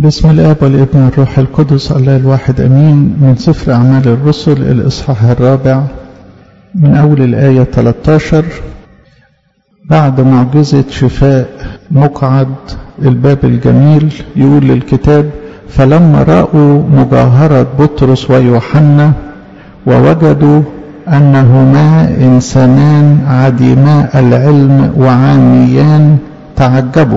بسم الآب والابن والروح القدس الله الواحد أمين من سفر أعمال الرسل الإصحاح الرابع من أول الآية 13 بعد معجزة شفاء مقعد الباب الجميل يقول للكتاب فلما رأوا مجاهرة بطرس ويوحنا ووجدوا أنهما إنسانان عديما العلم وعاميان تعجبوا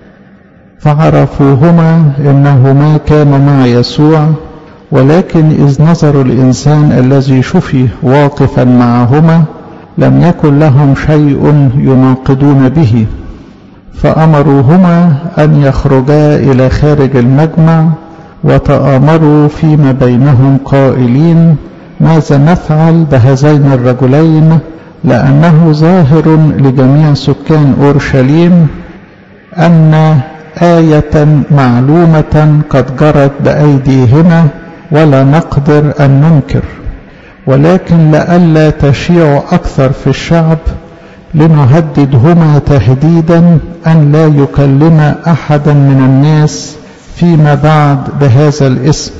فعرفوهما إنهما كانوا مع يسوع ولكن إذ نظروا الإنسان الذي شفي واقفا معهما لم يكن لهم شيء يناقضون به فأمروهما أن يخرجا إلى خارج المجمع وتآمروا فيما بينهم قائلين ماذا نفعل بهذين الرجلين لأنه ظاهر لجميع سكان أورشليم أن آية معلومة قد جرت بأيديهما ولا نقدر أن ننكر ولكن لئلا تشيع أكثر في الشعب لنهددهما تهديدا أن لا يكلم أحدا من الناس فيما بعد بهذا الاسم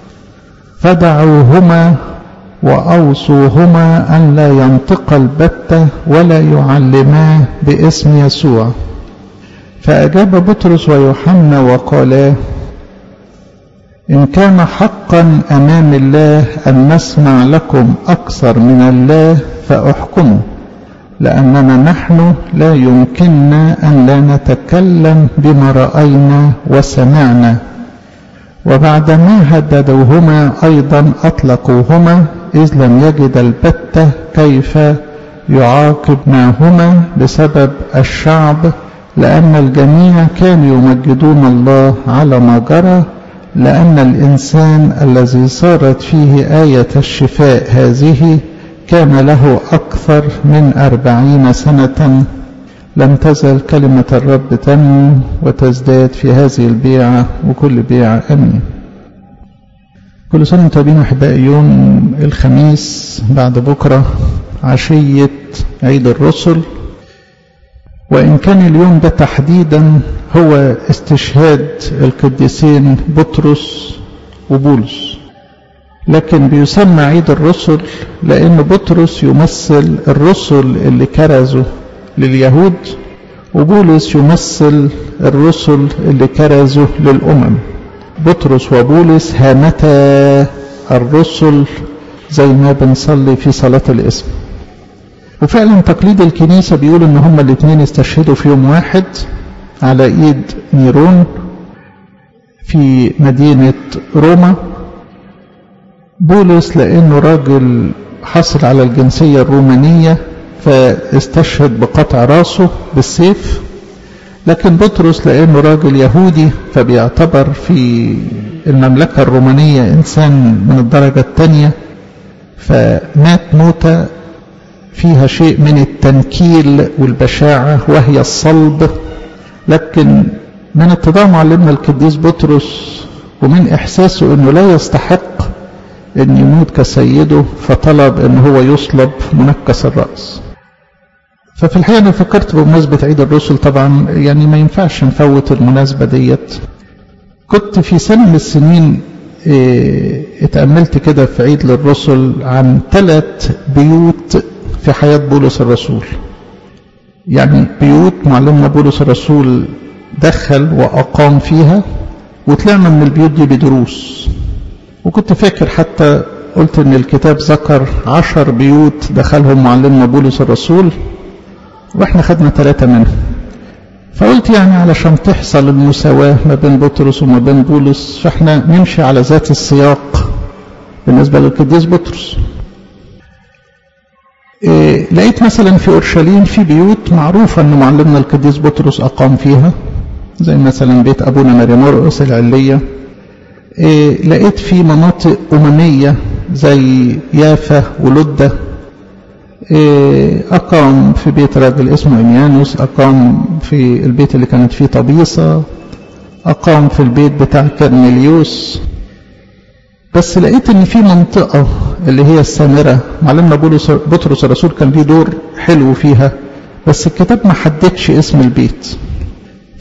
فدعوهما وأوصوهما أن لا ينطق البتة ولا يعلما باسم يسوع فأجاب بطرس ويوحنا وقالا إن كان حقا أمام الله أن نسمع لكم أكثر من الله فأحكموا لأننا نحن لا يمكننا أن لا نتكلم بما رأينا وسمعنا وبعدما هددوهما أيضا أطلقوهما إذ لم يجد البتة كيف يعاقب معهما بسبب الشعب لأن الجميع كانوا يمجدون الله على ما جرى لأن الإنسان الذي صارت فيه آية الشفاء هذه كان له أكثر من أربعين سنة لم تزل كلمة الرب تنمو وتزداد في هذه البيعة وكل بيعة أمين كل سنة وانتم طيبين أحبائي يوم الخميس بعد بكرة عشية عيد الرسل وإن كان اليوم ده تحديدا هو استشهاد القديسين بطرس وبولس لكن بيسمى عيد الرسل لأن بطرس يمثل الرسل اللي كرزوا لليهود وبولس يمثل الرسل اللي كرزوا للأمم بطرس وبولس هامتا الرسل زي ما بنصلي في صلاة الاسم وفعلا تقليد الكنيسة بيقول ان هما الاثنين استشهدوا في يوم واحد على ايد نيرون في مدينة روما بولس لانه راجل حصل على الجنسية الرومانية فاستشهد بقطع راسه بالسيف لكن بطرس لانه راجل يهودي فبيعتبر في المملكة الرومانية انسان من الدرجة الثانية فمات موتة فيها شيء من التنكيل والبشاعة وهي الصلب لكن من اتضاع معلمنا القديس بطرس ومن إحساسه أنه لا يستحق أن يموت كسيده فطلب أن هو يصلب منكس الرأس ففي الحقيقة أنا فكرت بمناسبة عيد الرسل طبعا يعني ما ينفعش نفوت المناسبة ديت كنت في سنة من السنين اتأملت كده في عيد للرسل عن ثلاث بيوت في حياة بولس الرسول يعني بيوت معلمنا بولس الرسول دخل وأقام فيها وطلعنا من البيوت دي بدروس وكنت فاكر حتى قلت ان الكتاب ذكر عشر بيوت دخلهم معلمنا بولس الرسول واحنا خدنا ثلاثة منهم فقلت يعني علشان تحصل المساواة ما بين بطرس وما بين بولس فاحنا نمشي على ذات السياق بالنسبة للقديس بطرس إيه لقيت مثلا في اورشليم في بيوت معروفه ان معلمنا القديس بطرس اقام فيها زي مثلا بيت ابونا ماري مرقس العليه إيه لقيت في مناطق امميه زي يافا ولده إيه اقام في بيت راجل اسمه انيانوس اقام في البيت اللي كانت فيه طبيصه اقام في البيت بتاع كرنيليوس بس لقيت ان في منطقه اللي هي السامرة معلمنا بولس بطرس الرسول كان ليه دور حلو فيها بس الكتاب ما حددش اسم البيت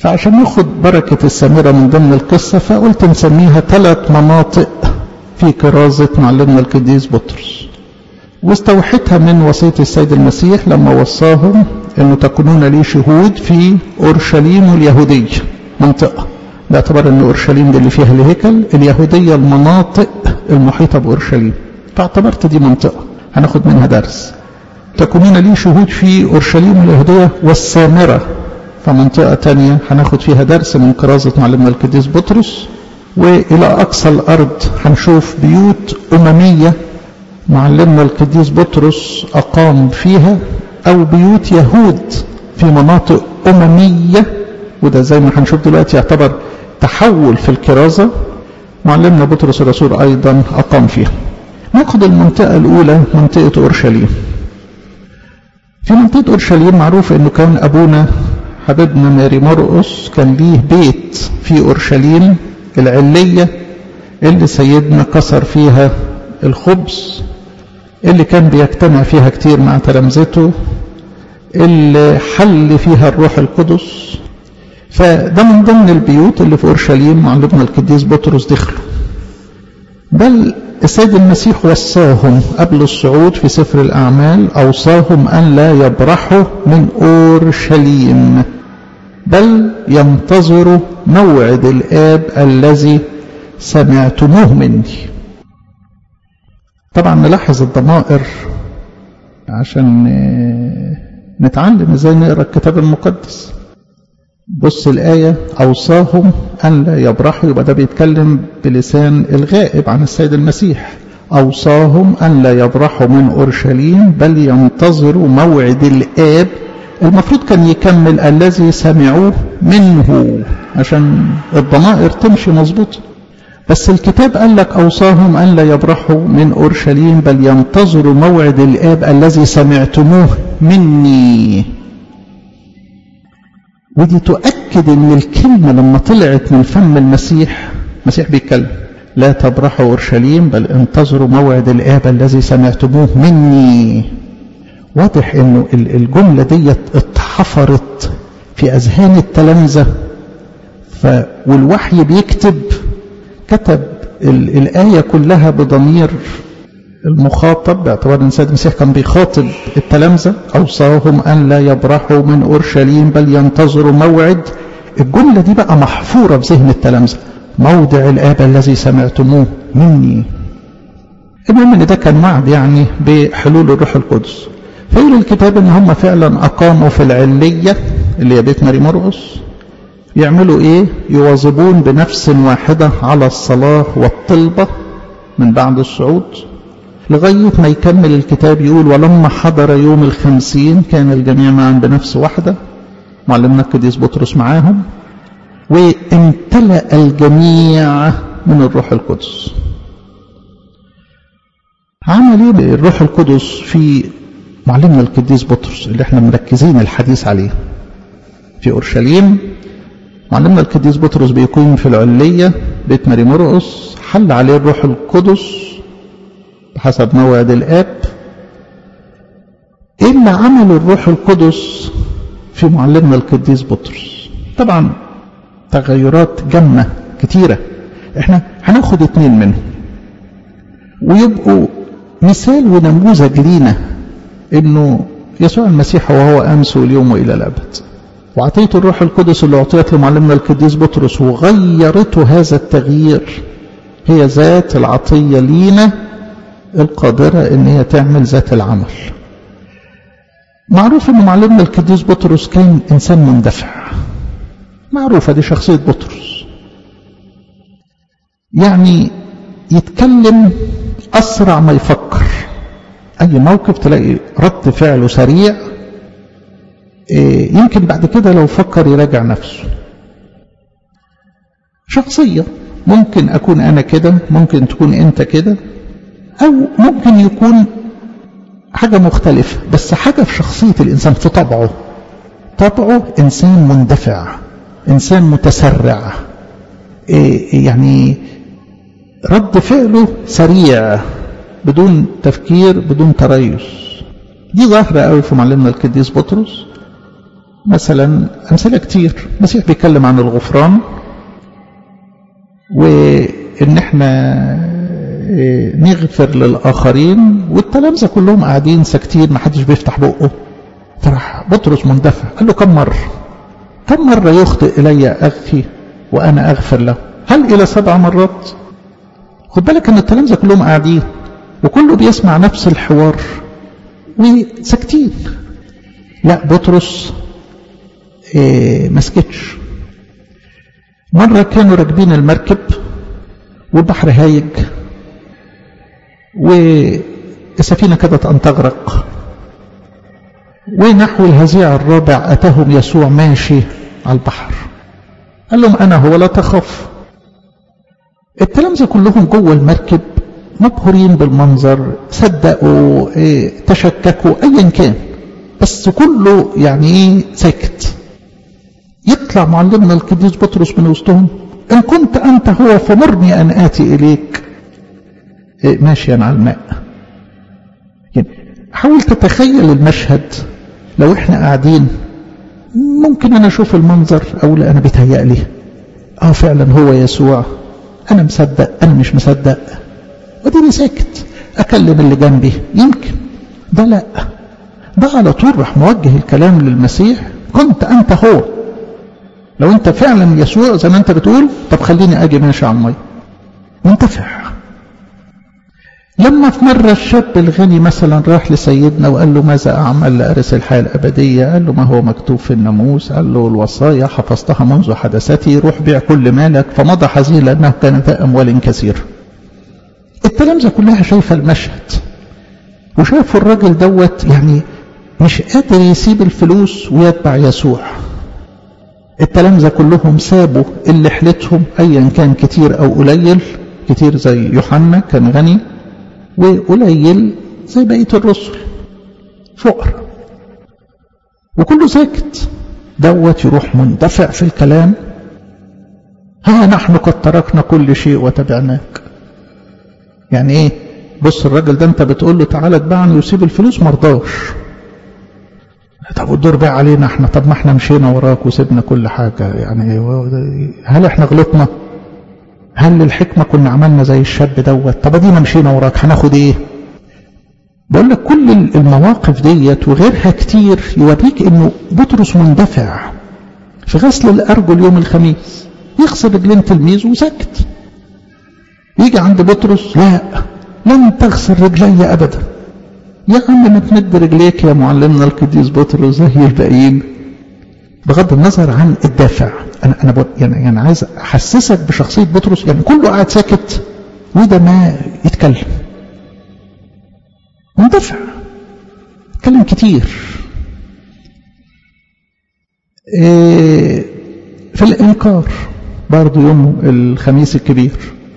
فعشان ناخد بركة السامرة من ضمن القصة فقلت نسميها ثلاث مناطق في كرازة معلمنا القديس بطرس واستوحتها من وصية السيد المسيح لما وصاهم أنه تكونون لي شهود في أورشليم اليهودية منطقة باعتبار أن أورشليم دي اللي فيها الهيكل اليهودية المناطق المحيطة بأورشليم فاعتبرت دي منطقة هناخد منها درس تكونون لي شهود في أورشليم اليهودية والسامرة فمنطقة تانية هناخد فيها درس من كرازة معلمنا القديس بطرس وإلى أقصى الأرض هنشوف بيوت أممية معلمنا القديس بطرس أقام فيها أو بيوت يهود في مناطق أممية وده زي ما هنشوف دلوقتي يعتبر تحول في الكرازة معلمنا بطرس الرسول أيضا أقام فيها ناخد المنطقة الأولى منطقة أورشليم في منطقة أورشليم معروف أنه كان أبونا حبيبنا ماري مرقس كان ليه بيت في أورشليم العلية اللي سيدنا كسر فيها الخبز اللي كان بيجتمع فيها كتير مع تلامذته اللي حل فيها الروح القدس فده من ضمن البيوت اللي في أورشليم معلمنا القديس بطرس دخلوا بل السيد المسيح وصاهم قبل الصعود في سفر الأعمال أوصاهم أن لا يبرحوا من أورشليم بل ينتظروا موعد الآب الذي سمعتموه مني طبعا نلاحظ الضمائر عشان نتعلم ازاي نقرا الكتاب المقدس بص الآية أوصاهم أن لا يبرحوا يبقى ده بيتكلم بلسان الغائب عن السيد المسيح أوصاهم أن لا يبرحوا من أورشليم بل ينتظروا موعد الآب المفروض كان يكمل الذي سمعوه منه عشان الضمائر تمشي مظبوطة بس الكتاب قال لك أوصاهم أن لا يبرحوا من أورشليم بل ينتظروا موعد الآب الذي سمعتموه مني ودي تؤكد ان الكلمة لما طلعت من فم المسيح المسيح بيتكلم لا تبرحوا أورشليم بل انتظروا موعد الآب الذي سمعتموه مني واضح انه الجملة دي اتحفرت في أذهان التلامذة ف والوحي بيكتب كتب الآية كلها بضمير المخاطب باعتبار ان السيد المسيح كان بيخاطب التلامذه اوصاهم ان لا يبرحوا من اورشليم بل ينتظروا موعد الجمله دي بقى محفوره في ذهن التلامذه موضع الاب الذي سمعتموه مني المهم ان ده كان وعد يعني بحلول الروح القدس فيقول الكتاب ان هم فعلا اقاموا في العليه اللي هي بيت ماري مرقس يعملوا ايه يواظبون بنفس واحده على الصلاه والطلبه من بعد الصعود لغاية ما يكمل الكتاب يقول ولما حضر يوم الخمسين كان الجميع معا بنفس واحدة معلمنا القديس بطرس معاهم وامتلأ الجميع من الروح القدس عمل ايه الروح القدس في معلمنا القديس بطرس اللي احنا مركزين الحديث عليه في اورشليم معلمنا القديس بطرس بيكون في العلية بيت ماري مرقس حل عليه الروح القدس بحسب موعد الآب إيه اللي عمل الروح القدس في معلمنا القديس بطرس طبعا تغيرات جمة كتيرة احنا هناخد اتنين منهم ويبقوا مثال ونموذج لينا انه يسوع المسيح وهو امس واليوم والى الابد وعطيه الروح القدس اللي اعطيت لمعلمنا القديس بطرس وغيرته هذا التغيير هي ذات العطيه لينا القادرة ان هي تعمل ذات العمل معروف ان معلمنا القديس بطرس كان انسان مندفع معروفة دي شخصية بطرس يعني يتكلم اسرع ما يفكر اي موقف تلاقي رد فعله سريع يمكن بعد كده لو فكر يراجع نفسه شخصية ممكن اكون انا كده ممكن تكون انت كده أو ممكن يكون حاجة مختلفة بس حاجة في شخصية الإنسان في طبعه طبعه إنسان مندفع إنسان متسرع إيه يعني رد فعله سريع بدون تفكير بدون تريث دي ظاهرة قوي في معلمنا القديس بطرس مثلا أمثلة كتير المسيح بيتكلم عن الغفران وإن احنا نغفر للآخرين والتلامذة كلهم قاعدين ساكتين ما حدش بيفتح بقه فراح بطرس مندفع قال له كم مرة كم مرة يخطئ إلي أخي وأنا أغفر له هل إلى سبع مرات خد بالك أن التلامذة كلهم قاعدين وكله بيسمع نفس الحوار وساكتين لا بطرس إيه مسكتش مرة كانوا راكبين المركب والبحر هايج والسفينة كادت أن تغرق ونحو الهزيع الرابع أتاهم يسوع ماشي على البحر قال لهم أنا هو لا تخف التلامذة كلهم جوه المركب مبهورين بالمنظر صدقوا ايه تشككوا ايا كان بس كله يعني ايه ساكت يطلع معلمنا القديس بطرس من وسطهم ان كنت انت هو فمرني ان اتي اليك إيه ماشيا على الماء يعني حاول تتخيل المشهد لو احنا قاعدين ممكن انا اشوف المنظر او لا انا بيتهيألي اه فعلا هو يسوع انا مصدق انا مش مصدق وديني ساكت اكلم اللي جنبي يمكن ده لا ده على طول راح موجه الكلام للمسيح كنت انت هو لو انت فعلا يسوع زي ما انت بتقول طب خليني اجي ماشي على الميه منتفع لما في مرة الشاب الغني مثلا راح لسيدنا وقال له ماذا أعمل لأرث الحياة الأبدية قال له ما هو مكتوب في الناموس قال له الوصايا حفظتها منذ حدثتي روح بيع كل مالك فمضى حزين لأنه كان ذا أموال كثيرة التلامذة كلها شايفة المشهد وشافوا الراجل دوت يعني مش قادر يسيب الفلوس ويتبع يسوع التلامذة كلهم سابوا اللي حلتهم أيا كان كتير أو قليل كتير زي يوحنا كان غني وقليل زي بقية الرسل فقر وكله ساكت دوت يروح مندفع في الكلام ها نحن قد تركنا كل شيء وتبعناك يعني ايه بص الراجل ده انت بتقول له تعالى اتبعني وسيب الفلوس مرضاش طب والدور بقى علينا احنا طب ما احنا مشينا وراك وسيبنا كل حاجة يعني هل احنا غلطنا هل للحكمة كنا عملنا زي الشاب دوت طب ادينا مشينا وراك هناخد ايه بقول لك كل المواقف ديت وغيرها كتير يوريك انه بطرس مندفع في غسل الارجل يوم الخميس يغسل رجلين تلميذ وسكت يجي عند بطرس لا لن تغسل رجلي ابدا يا عم ما تمد رجليك يا معلمنا القديس بطرس زي الباقيين بغض النظر عن الدافع انا انا يعني يعني عايز احسسك بشخصيه بطرس يعني كله قاعد ساكت وده ما يتكلم مندفع يتكلم كتير إيه في الانكار برضه يوم الخميس الكبير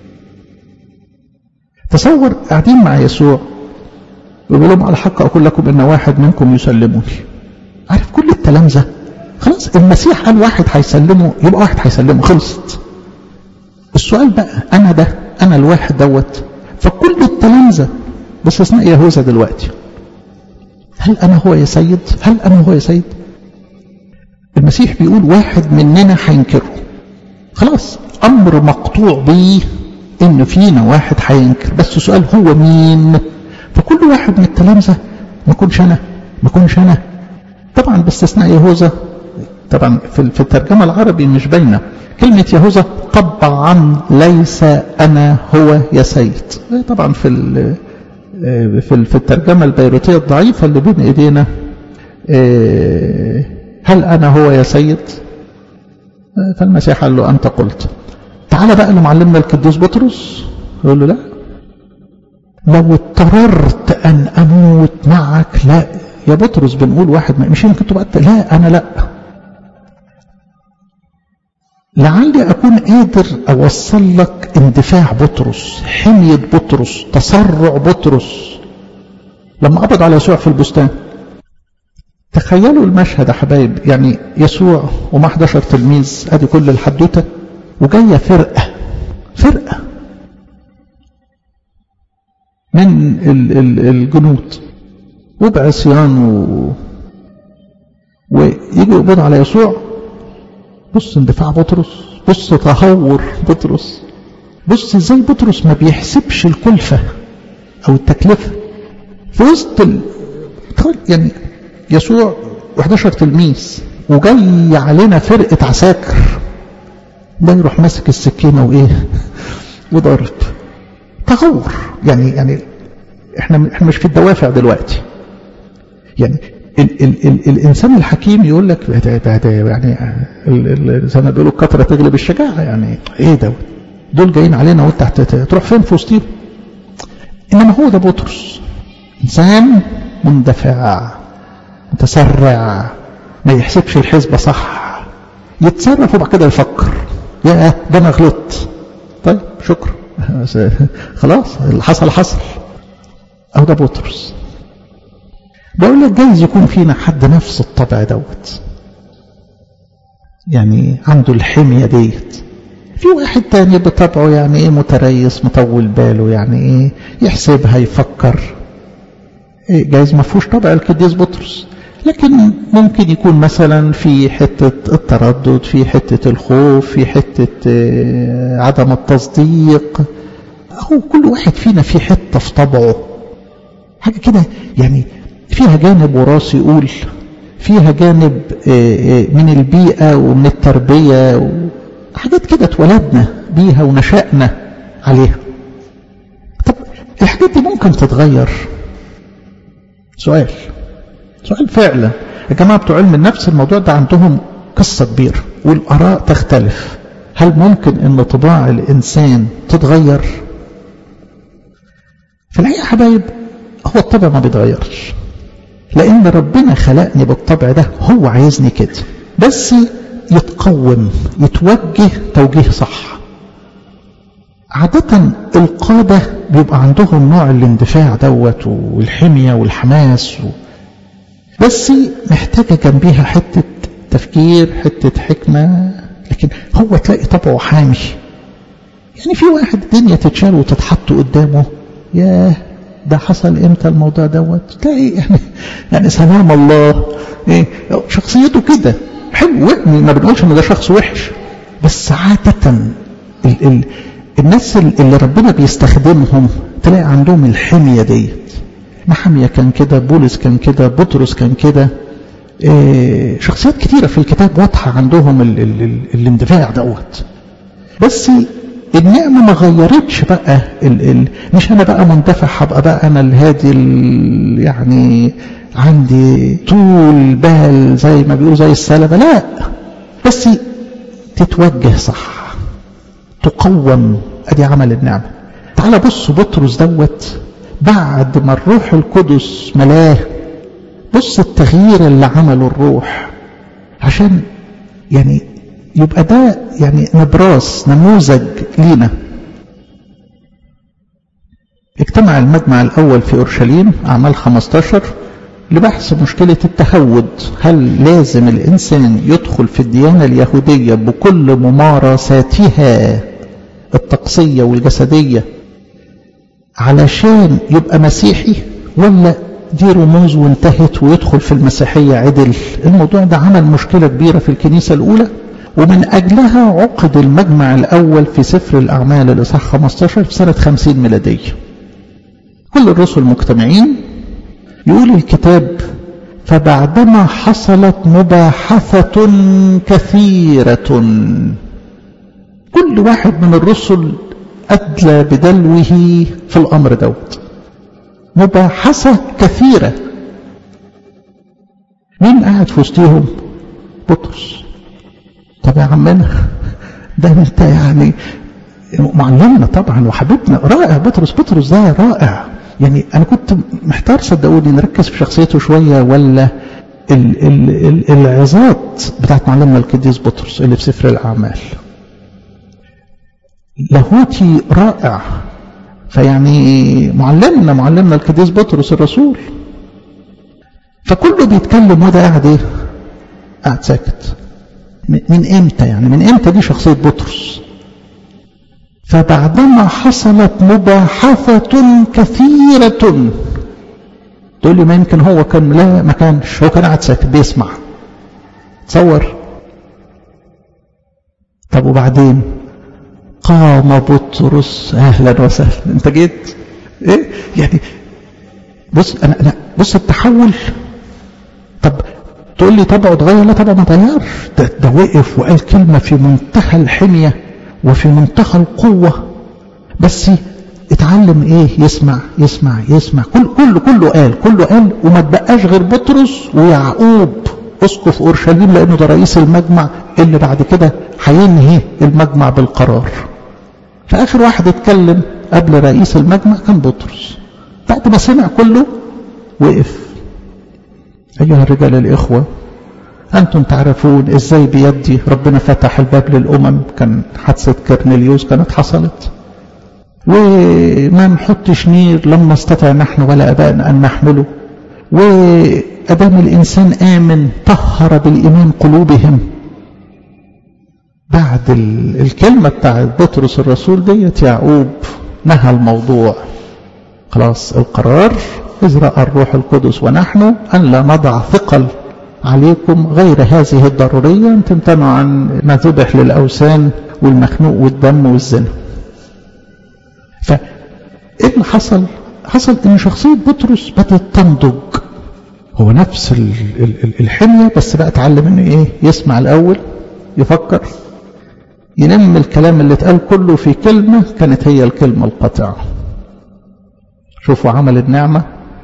تصور قاعدين مع يسوع يقول لهم على حق اقول لكم ان واحد منكم يسلمني عارف كل التلامذه خلاص المسيح قال واحد هيسلمه يبقى واحد هيسلمه خلصت السؤال بقى انا ده انا الواحد دوت فكل التلامذه باستثناء يهوذا دلوقتي هل انا هو يا سيد هل انا هو يا سيد المسيح بيقول واحد مننا هينكره خلاص امر مقطوع بيه ان فينا واحد هينكر بس السؤال هو مين فكل واحد من التلامذه ما يكونش انا ما يكونش انا طبعا باستثناء يهوذا طبعا في الترجمة العربي مش باينة كلمة يهوذا طبعا ليس أنا هو يا سيد طبعا في في في الترجمة البيروتية الضعيفة اللي بين إيدينا هل أنا هو يا سيد فالمسيح قال له أنت قلت تعال بقى لمعلمنا القديس بطرس يقول له لا لو اضطررت أن أموت معك لا يا بطرس بنقول واحد مش يمكن تبقى لا أنا لا لعلي أكون قادر أوصل لك اندفاع بطرس حمية بطرس تسرع بطرس لما قبض على يسوع في البستان تخيلوا المشهد يا حبايب يعني يسوع وما 11 تلميذ ادي كل الحدوته وجايه فرقه فرقه من ال ال الجنود وبعصيان و... ويجوا يقبضوا على يسوع بص اندفاع بطرس بص تهور بطرس بص ازاي بطرس ما بيحسبش الكلفة او التكلفة في وسط ال... يعني يسوع 11 تلميذ وجاي علينا فرقة عساكر ده يروح ماسك السكينة وايه وضرب تهور يعني يعني احنا احنا مش في الدوافع دلوقتي يعني ال ال ال الانسان الحكيم يقول لك يعني زي ما بيقولوا الكثره تغلب الشجاعه يعني ايه ده دول جايين علينا وانت تروح فين في وسطهم انما هو ده بطرس انسان مندفع متسرع ما يحسبش الحسبه صح يتصرف وبعد كده يفكر يا ده انا غلطت طيب شكرا خلاص اللي حصل حصل أو ده بطرس بقول لك جايز يكون فينا حد نفس الطبع دوت يعني عنده الحمية ديت في واحد تاني بطبعه يعني ايه متريس مطول باله يعني ايه يحسبها يفكر إيه جايز ما فيهوش طبع القديس بطرس لكن ممكن يكون مثلا في حتة التردد في حتة الخوف في حتة عدم التصديق هو كل واحد فينا في حتة في طبعه حاجة كده يعني فيها جانب وراثي يقول فيها جانب من البيئة ومن التربية حاجات كده اتولدنا بيها ونشأنا عليها طب الحاجات دي ممكن تتغير سؤال سؤال فعلا يا جماعة بتوع علم النفس الموضوع ده عندهم قصة كبيرة والآراء تختلف هل ممكن ان طباع الإنسان تتغير في الحقيقة يا حبايب هو الطبع ما بيتغيرش لأن ربنا خلقني بالطبع ده هو عايزني كده بس يتقوم يتوجه توجيه صح عادة القادة بيبقى عندهم نوع الاندفاع دوت والحمية والحماس و... بس محتاجة جنبيها حتة تفكير حتة حكمة لكن هو تلاقي طبعه حامي يعني في واحد الدنيا تتشال وتتحط قدامه ياه ده حصل امتى الموضوع دوت تلاقي يعني يعني سلام الله ايه شخصيته كده حلو ما بنقولش ان ده شخص وحش بس عادة ال ال الناس اللي ربنا بيستخدمهم تلاقي عندهم الحمية ديت محمية كان كده بولس كان كده بطرس كان كده إيه شخصيات كتيرة في الكتاب واضحة عندهم ال ال ال الاندفاع دوت بس النعمة ما غيرتش بقى ال ال مش أنا بقى مندفع هبقى بقى أنا الهادي يعني عندي طول بال زي ما بيقولوا زي السلبة لا بس تتوجه صح تقوم أدي عمل النعمة تعال بص بطرس دوت بعد ما الروح القدس ملاه بص التغيير اللي عمله الروح عشان يعني يبقى ده يعني نبراس نموذج لينا اجتمع المجمع الأول في أورشليم أعمال 15 لبحث مشكلة التهود هل لازم الإنسان يدخل في الديانة اليهودية بكل ممارساتها الطقسية والجسدية علشان يبقى مسيحي ولا دي رموز وانتهت ويدخل في المسيحية عدل الموضوع ده عمل مشكلة كبيرة في الكنيسة الأولى ومن أجلها عقد المجمع الأول في سفر الأعمال الإصحاح 15 في سنة 50 ميلادية كل الرسل مجتمعين يقول الكتاب فبعدما حصلت مباحثة كثيرة كل واحد من الرسل أدلى بدلوه في الأمر دوت مباحثة كثيرة مين قاعد في وسطهم بطرس طب يا عمنا ده انت يعني معلمنا طبعا وحبيبنا رائع بطرس بطرس ده رائع يعني انا كنت محتار صدقوني نركز في شخصيته شويه ولا ال ال ال العظات بتاعت معلمنا القديس بطرس اللي في سفر الاعمال لاهوتي رائع فيعني معلمنا معلمنا القديس بطرس الرسول فكله بيتكلم وده قاعد ايه قاعد ساكت من امتى يعني من امتى دي شخصية بطرس فبعدما حصلت مباحثة كثيرة تقول لي ما يمكن هو كان لا ما كانش هو كان قاعد ساكت بيسمع تصور طب وبعدين قام بطرس اهلا وسهلا انت جيت ايه يعني بص انا انا بص التحول طب تقول لي طبعه اتغير لا طبعا ما اتغيرش ده, ده وقف وقال كلمه في منتهى الحميه وفي منتهى القوه بس اتعلم ايه يسمع يسمع يسمع كل كله كله قال كله قال وما تبقاش غير بطرس ويعقوب اسقف اورشليم لانه ده رئيس المجمع اللي بعد كده هينهي المجمع بالقرار فاخر واحد اتكلم قبل رئيس المجمع كان بطرس بعد ما سمع كله وقف ايها الرجال الاخوه انتم تعرفون ازاي بيدي ربنا فتح الباب للامم كان حادثه كرنيليوس كانت حصلت وما نحطش نير لم نستطع نحن ولا ابائنا ان نحمله وادام الانسان امن طهر بالايمان قلوبهم بعد الكلمه بتاعت بطرس الرسول ديت يعقوب نهى الموضوع خلاص القرار إذ رأى الروح القدس ونحن أن لا نضع ثقل عليكم غير هذه الضرورية أن تمتنعوا عن ما ذبح للأوثان والمخنوق والدم والزنا فإيه اللي حصل حصل ان شخصية بطرس بدأت تنضج هو نفس الحمية بس بقى اتعلم انه ايه يسمع الاول يفكر ينم الكلام اللي اتقال كله في كلمة كانت هي الكلمة القاطعة شوفوا عمل النعمة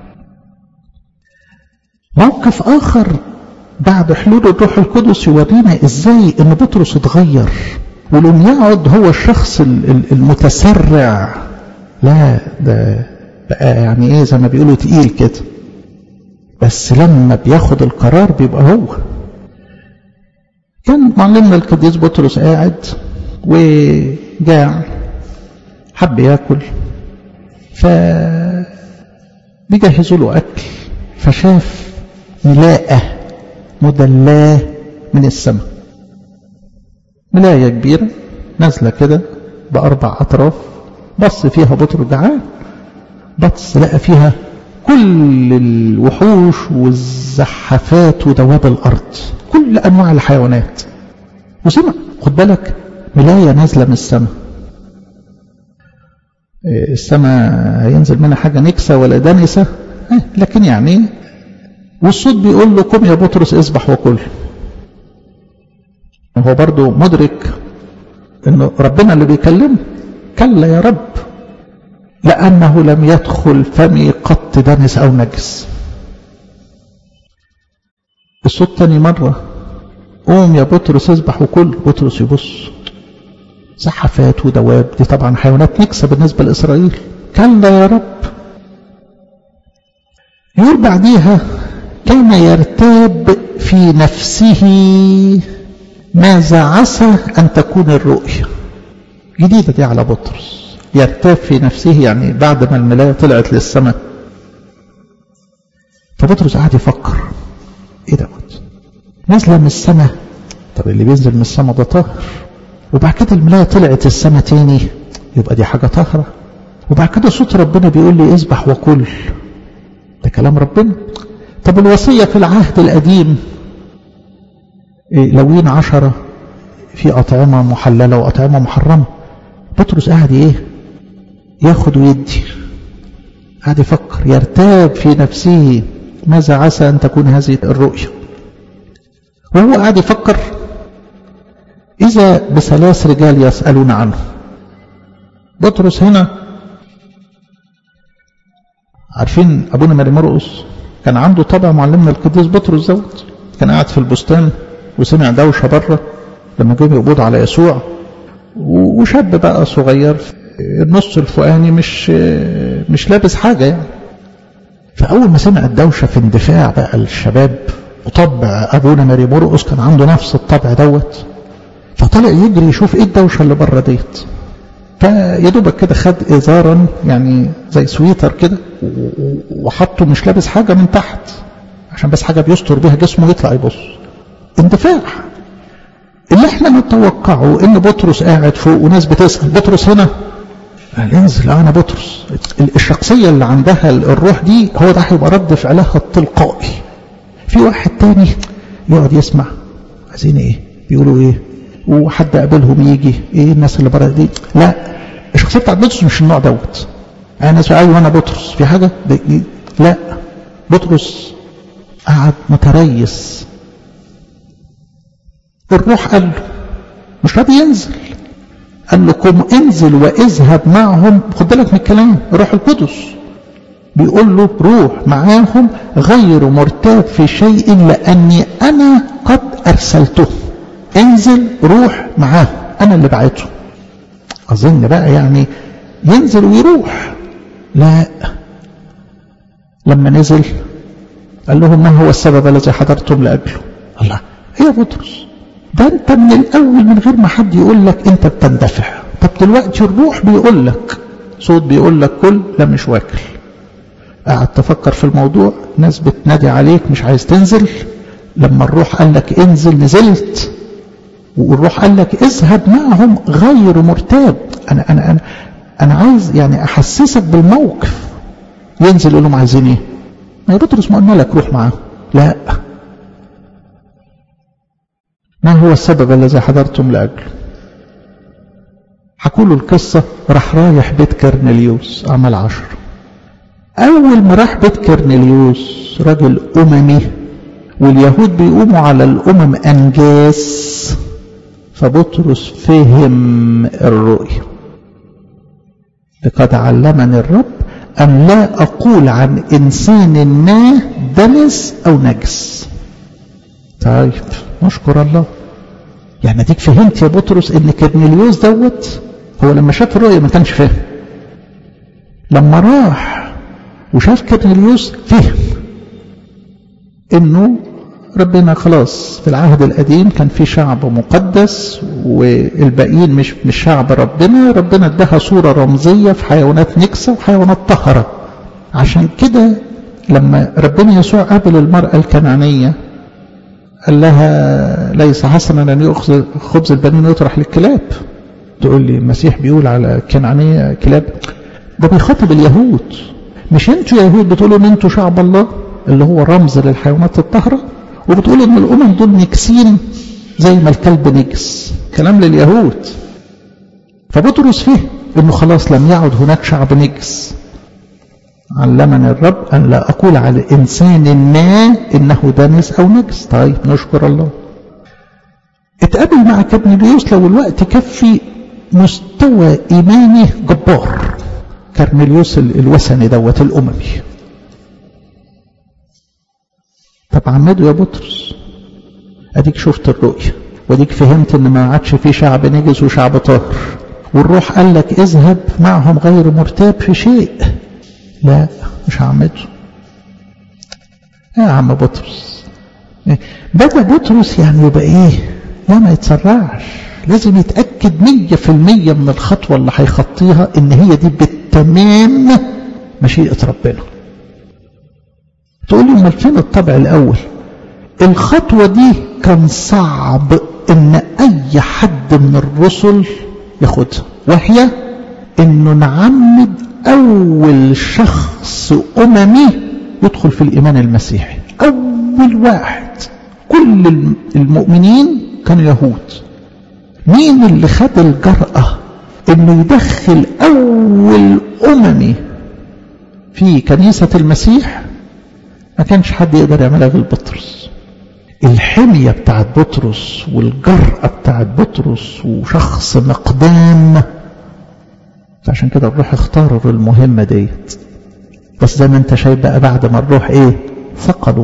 موقف آخر بعد حلول الروح القدس يورينا ازاي ان بطرس اتغير ولم يعد هو الشخص المتسرع لا ده بقى يعني ايه زي ما بيقولوا تقيل كده بس لما بياخد القرار بيبقى هو كان معلمنا القديس بطرس قاعد وجاع حب ياكل ف بيجهزوا له اكل فشاف ملاءة مدلاة من السماء ملاية كبيرة نازلة كده بأربع أطراف بص فيها بطرس جعان بص لقى فيها كل الوحوش والزحافات ودواب الأرض كل أنواع الحيوانات وسمع خد بالك ملاية نازلة من السماء السماء هينزل منها حاجة نكسة ولا دنسة لكن يعني والصوت بيقول له قم يا بطرس اذبح وكل هو برضه مدرك انه ربنا اللي بيكلمه كلا يا رب لأنه لم يدخل فمي قط دنس أو نجس الصوت تاني مرة قوم يا بطرس اذبح وكل بطرس يبص زحفات ودواب دي طبعا حيوانات نكسة بالنسبة لإسرائيل كلا يا رب يقول بعديها كان يرتاب في نفسه ماذا عسى أن تكون الرؤيا جديدة دي على بطرس يرتاب في نفسه يعني بعد ما الملاية طلعت للسماء فبطرس قعد يفكر ايه دوت نازله من السماء طب اللي بينزل من السماء ده طاهر وبعد كده الملاية طلعت السماء تاني يبقى دي حاجة طاهرة وبعد كده صوت ربنا بيقول لي اذبح وكل ده كلام ربنا طب الوصية في العهد القديم إيه لوين عشرة في أطعمة محللة وأطعمة محرمة بطرس قاعد ايه ياخد ويدي قاعد يفكر يرتاب في نفسه ماذا عسى أن تكون هذه الرؤيا وهو قاعد يفكر إذا بثلاث رجال يسألون عنه بطرس هنا عارفين أبونا ماري مرقس كان عنده طبع معلمنا القديس بطرس دوت كان قاعد في البستان وسمع دوشة بره لما جه يقبض على يسوع وشاب بقى صغير النص الفوقاني مش مش لابس حاجة يعني فأول ما سمع الدوشة في اندفاع بقى الشباب وطبع أبونا ماري مرقس كان عنده نفس الطبع دوت فطلع يجري يشوف ايه الدوشة اللي بره ديت فيا دوبك كده خد إزارا يعني زي سويتر كده وحطه مش لابس حاجة من تحت عشان بس حاجة بيستر بيها جسمه يطلع يبص اندفاع اللي احنا نتوقعه ان بطرس قاعد فوق وناس بتسأل بطرس هنا قال انزل انا بطرس الشخصية اللي عندها الروح دي هو ده هيبقى رد فعلها التلقائي في واحد تاني يقعد يسمع عايزين ايه بيقولوا ايه وحد قابلهم يجي ايه الناس اللي بره دي لا الشخصيه بتاعت بطرس مش النوع دوت انا ناس ايوه انا بطرس في حاجه دي لا بطرس قعد متريس الروح قال له مش راضي ينزل قال له قم انزل واذهب معهم خد بالك من الكلام الروح القدس بيقول له روح معاهم غير مرتاب في شيء لاني انا قد ارسلته انزل روح معاهم انا اللي بعته اظن بقى يعني ينزل ويروح لا لما نزل قال لهم ما هو السبب الذي حضرتم لاجله الله ايه يا بطرس ده انت من الاول من غير ما حد يقول لك انت بتندفع طب دلوقتي الروح بيقول لك صوت بيقول لك كل لا مش واكل قاعد تفكر في الموضوع ناس بتنادي عليك مش عايز تنزل لما الروح قال لك انزل نزلت والروح قال لك اذهب معهم غير مرتاب انا انا انا انا عايز يعني احسسك بالموقف ينزل يقول لهم عايزين ايه ما بطرس ما قلنا لك روح معاهم لا ما هو السبب الذي حضرتم لاجله حكوا له القصه راح رايح بيت كرنليوس اعمال عشر اول ما راح بيت كرنليوس راجل اممي واليهود بيقوموا على الامم انجاس فبطرس فهم الرؤيا لقد علمني الرب أن لا أقول عن إنسان ما دنس أو نجس طيب نشكر الله يعني اديك فهمت يا بطرس ان كرنيليوس دوت هو لما شاف الرؤيا ما كانش فاهم لما راح وشاف كرنيليوس فهم انه ربنا خلاص في العهد القديم كان في شعب مقدس والباقيين مش مش شعب ربنا ربنا اداها صورة رمزية في حيوانات نكسة وحيوانات طهرة عشان كده لما ربنا يسوع قابل المرأة الكنعانية قال لها ليس حسنا ان يؤخذ خبز البنين ويطرح للكلاب تقول لي المسيح بيقول على الكنعانية كلاب ده بيخاطب اليهود مش انتوا يا يهود بتقولوا ان انتوا شعب الله اللي هو رمز للحيوانات الطاهره وبتقول ان الامم دول نكسين زي ما الكلب نجس كلام لليهود فبطرس فهم انه خلاص لم يعد هناك شعب نجس علمني الرب ان لا اقول على انسان ما انه دنس او نجس طيب نشكر الله اتقابل مع كرنيليوس لو الوقت كفي مستوى ايماني جبار كرنيليوس الوثني دوت الاممي طب عمده يا بطرس اديك شفت الرؤية واديك فهمت ان ما عادش في شعب نجس وشعب طاهر والروح قال لك اذهب معهم غير مرتاب في شيء لا مش هعمده يا عم بطرس بدا بطرس يعني يبقى ايه لا ما يتسرعش لازم يتأكد مية في المية من الخطوة اللي هيخطيها ان هي دي بالتمام مشيئة ربنا تقول لي امال فين الطبع الاول الخطوه دي كان صعب ان اي حد من الرسل ياخدها وهي انه نعمد اول شخص اممي يدخل في الايمان المسيحي اول واحد كل المؤمنين كانوا يهود مين اللي خد الجرأة انه يدخل اول اممي في كنيسة المسيح ما كانش حد يقدر يعملها غير بطرس الحمية بتاعت بطرس والجرأة بتاعت بطرس وشخص مقدام فعشان كده الروح اختار المهمة ديت بس زي ما انت شايف بقى بعد ما الروح ايه ثقلوا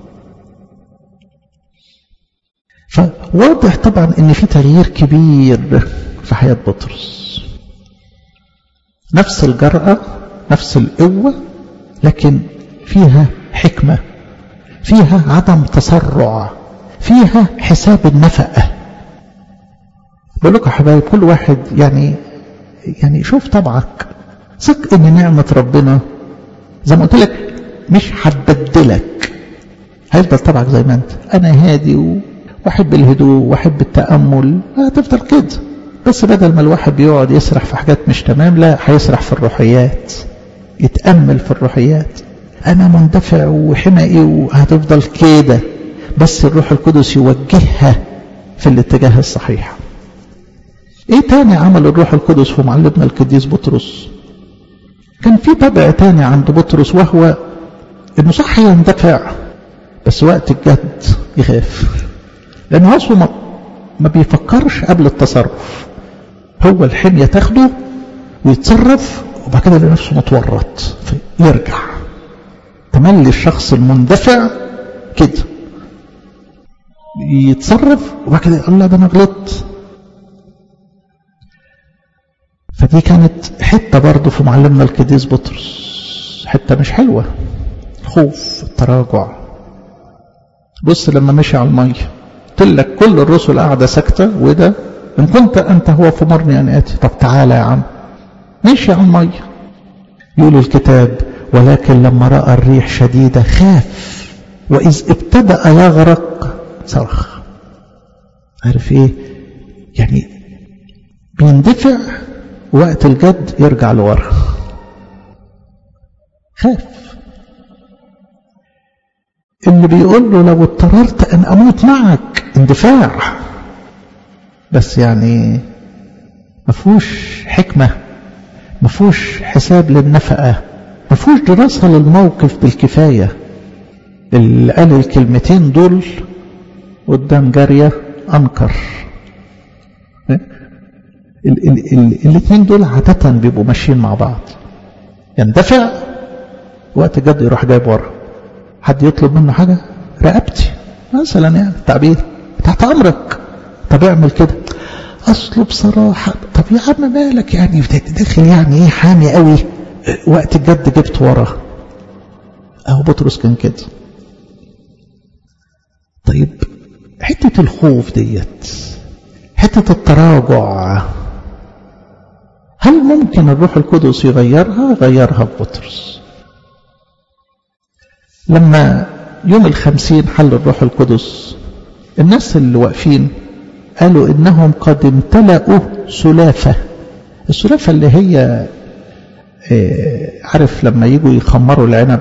فواضح طبعا ان في تغيير كبير في حياة بطرس نفس الجرأة نفس القوة لكن فيها حكمة فيها عدم تسرع فيها حساب النفقة بقول لكم يا حبايب كل واحد يعني يعني شوف طبعك ثق ان نعمة ربنا زي ما قلت لك مش هتبدلك هيفضل طبعك زي ما انت انا هادي واحب الهدوء واحب التأمل هتفضل كده بس بدل ما الواحد بيقعد يسرح في حاجات مش تمام لا هيسرح في الروحيات يتأمل في الروحيات أنا مندفع وحمقي وهتفضل كده بس الروح القدس يوجهها في الاتجاه الصحيح ايه تاني عمل الروح القدس في معلمنا القديس بطرس كان في طبع تاني عند بطرس وهو انه صح يندفع بس وقت الجد يخاف لانه اصله ما, ما بيفكرش قبل التصرف هو الحمية تاخده ويتصرف وبعد كده يلاقي نفسه متورط فيرجع تملي الشخص المندفع كده يتصرف وبعد كده يقول لا ده انا غلطت فدي كانت حتة برضه في معلمنا القديس بطرس حتة مش حلوة الخوف التراجع بص لما مشي على المية قلت لك كل الرسل قاعدة ساكتة وده إن كنت أنت هو فمرني أن آتي طب تعالى يا عم مشي على المية يقول الكتاب ولكن لما رأى الريح شديدة خاف وإذ ابتدأ يغرق صرخ عارف إيه يعني بيندفع وقت الجد يرجع لورا خاف اللي بيقول له لو اضطررت ان اموت معك اندفاع بس يعني مفهوش حكمة مفهوش حساب للنفقة مفهوش دراسة للموقف بالكفاية اللي قال الكلمتين دول قدام جارية أنكر الاثنين دول عادة بيبقوا ماشيين مع بعض يندفع وقت جد يروح جايب ورا حد يطلب منه حاجة رقبتي مثلا يعني التعبير تحت أمرك طب اعمل كده أصله بصراحة طب يا عم مالك يعني داخل يعني ايه حامي قوي وقت الجد جبت ورا أهو بطرس كان كده طيب حتة الخوف ديت حتة التراجع هل ممكن الروح القدس يغيرها غيرها ببطرس لما يوم الخمسين حل الروح القدس الناس اللي واقفين قالوا إنهم قد امتلأوا سلافة السلافة اللي هي عارف لما يجوا يخمروا العنب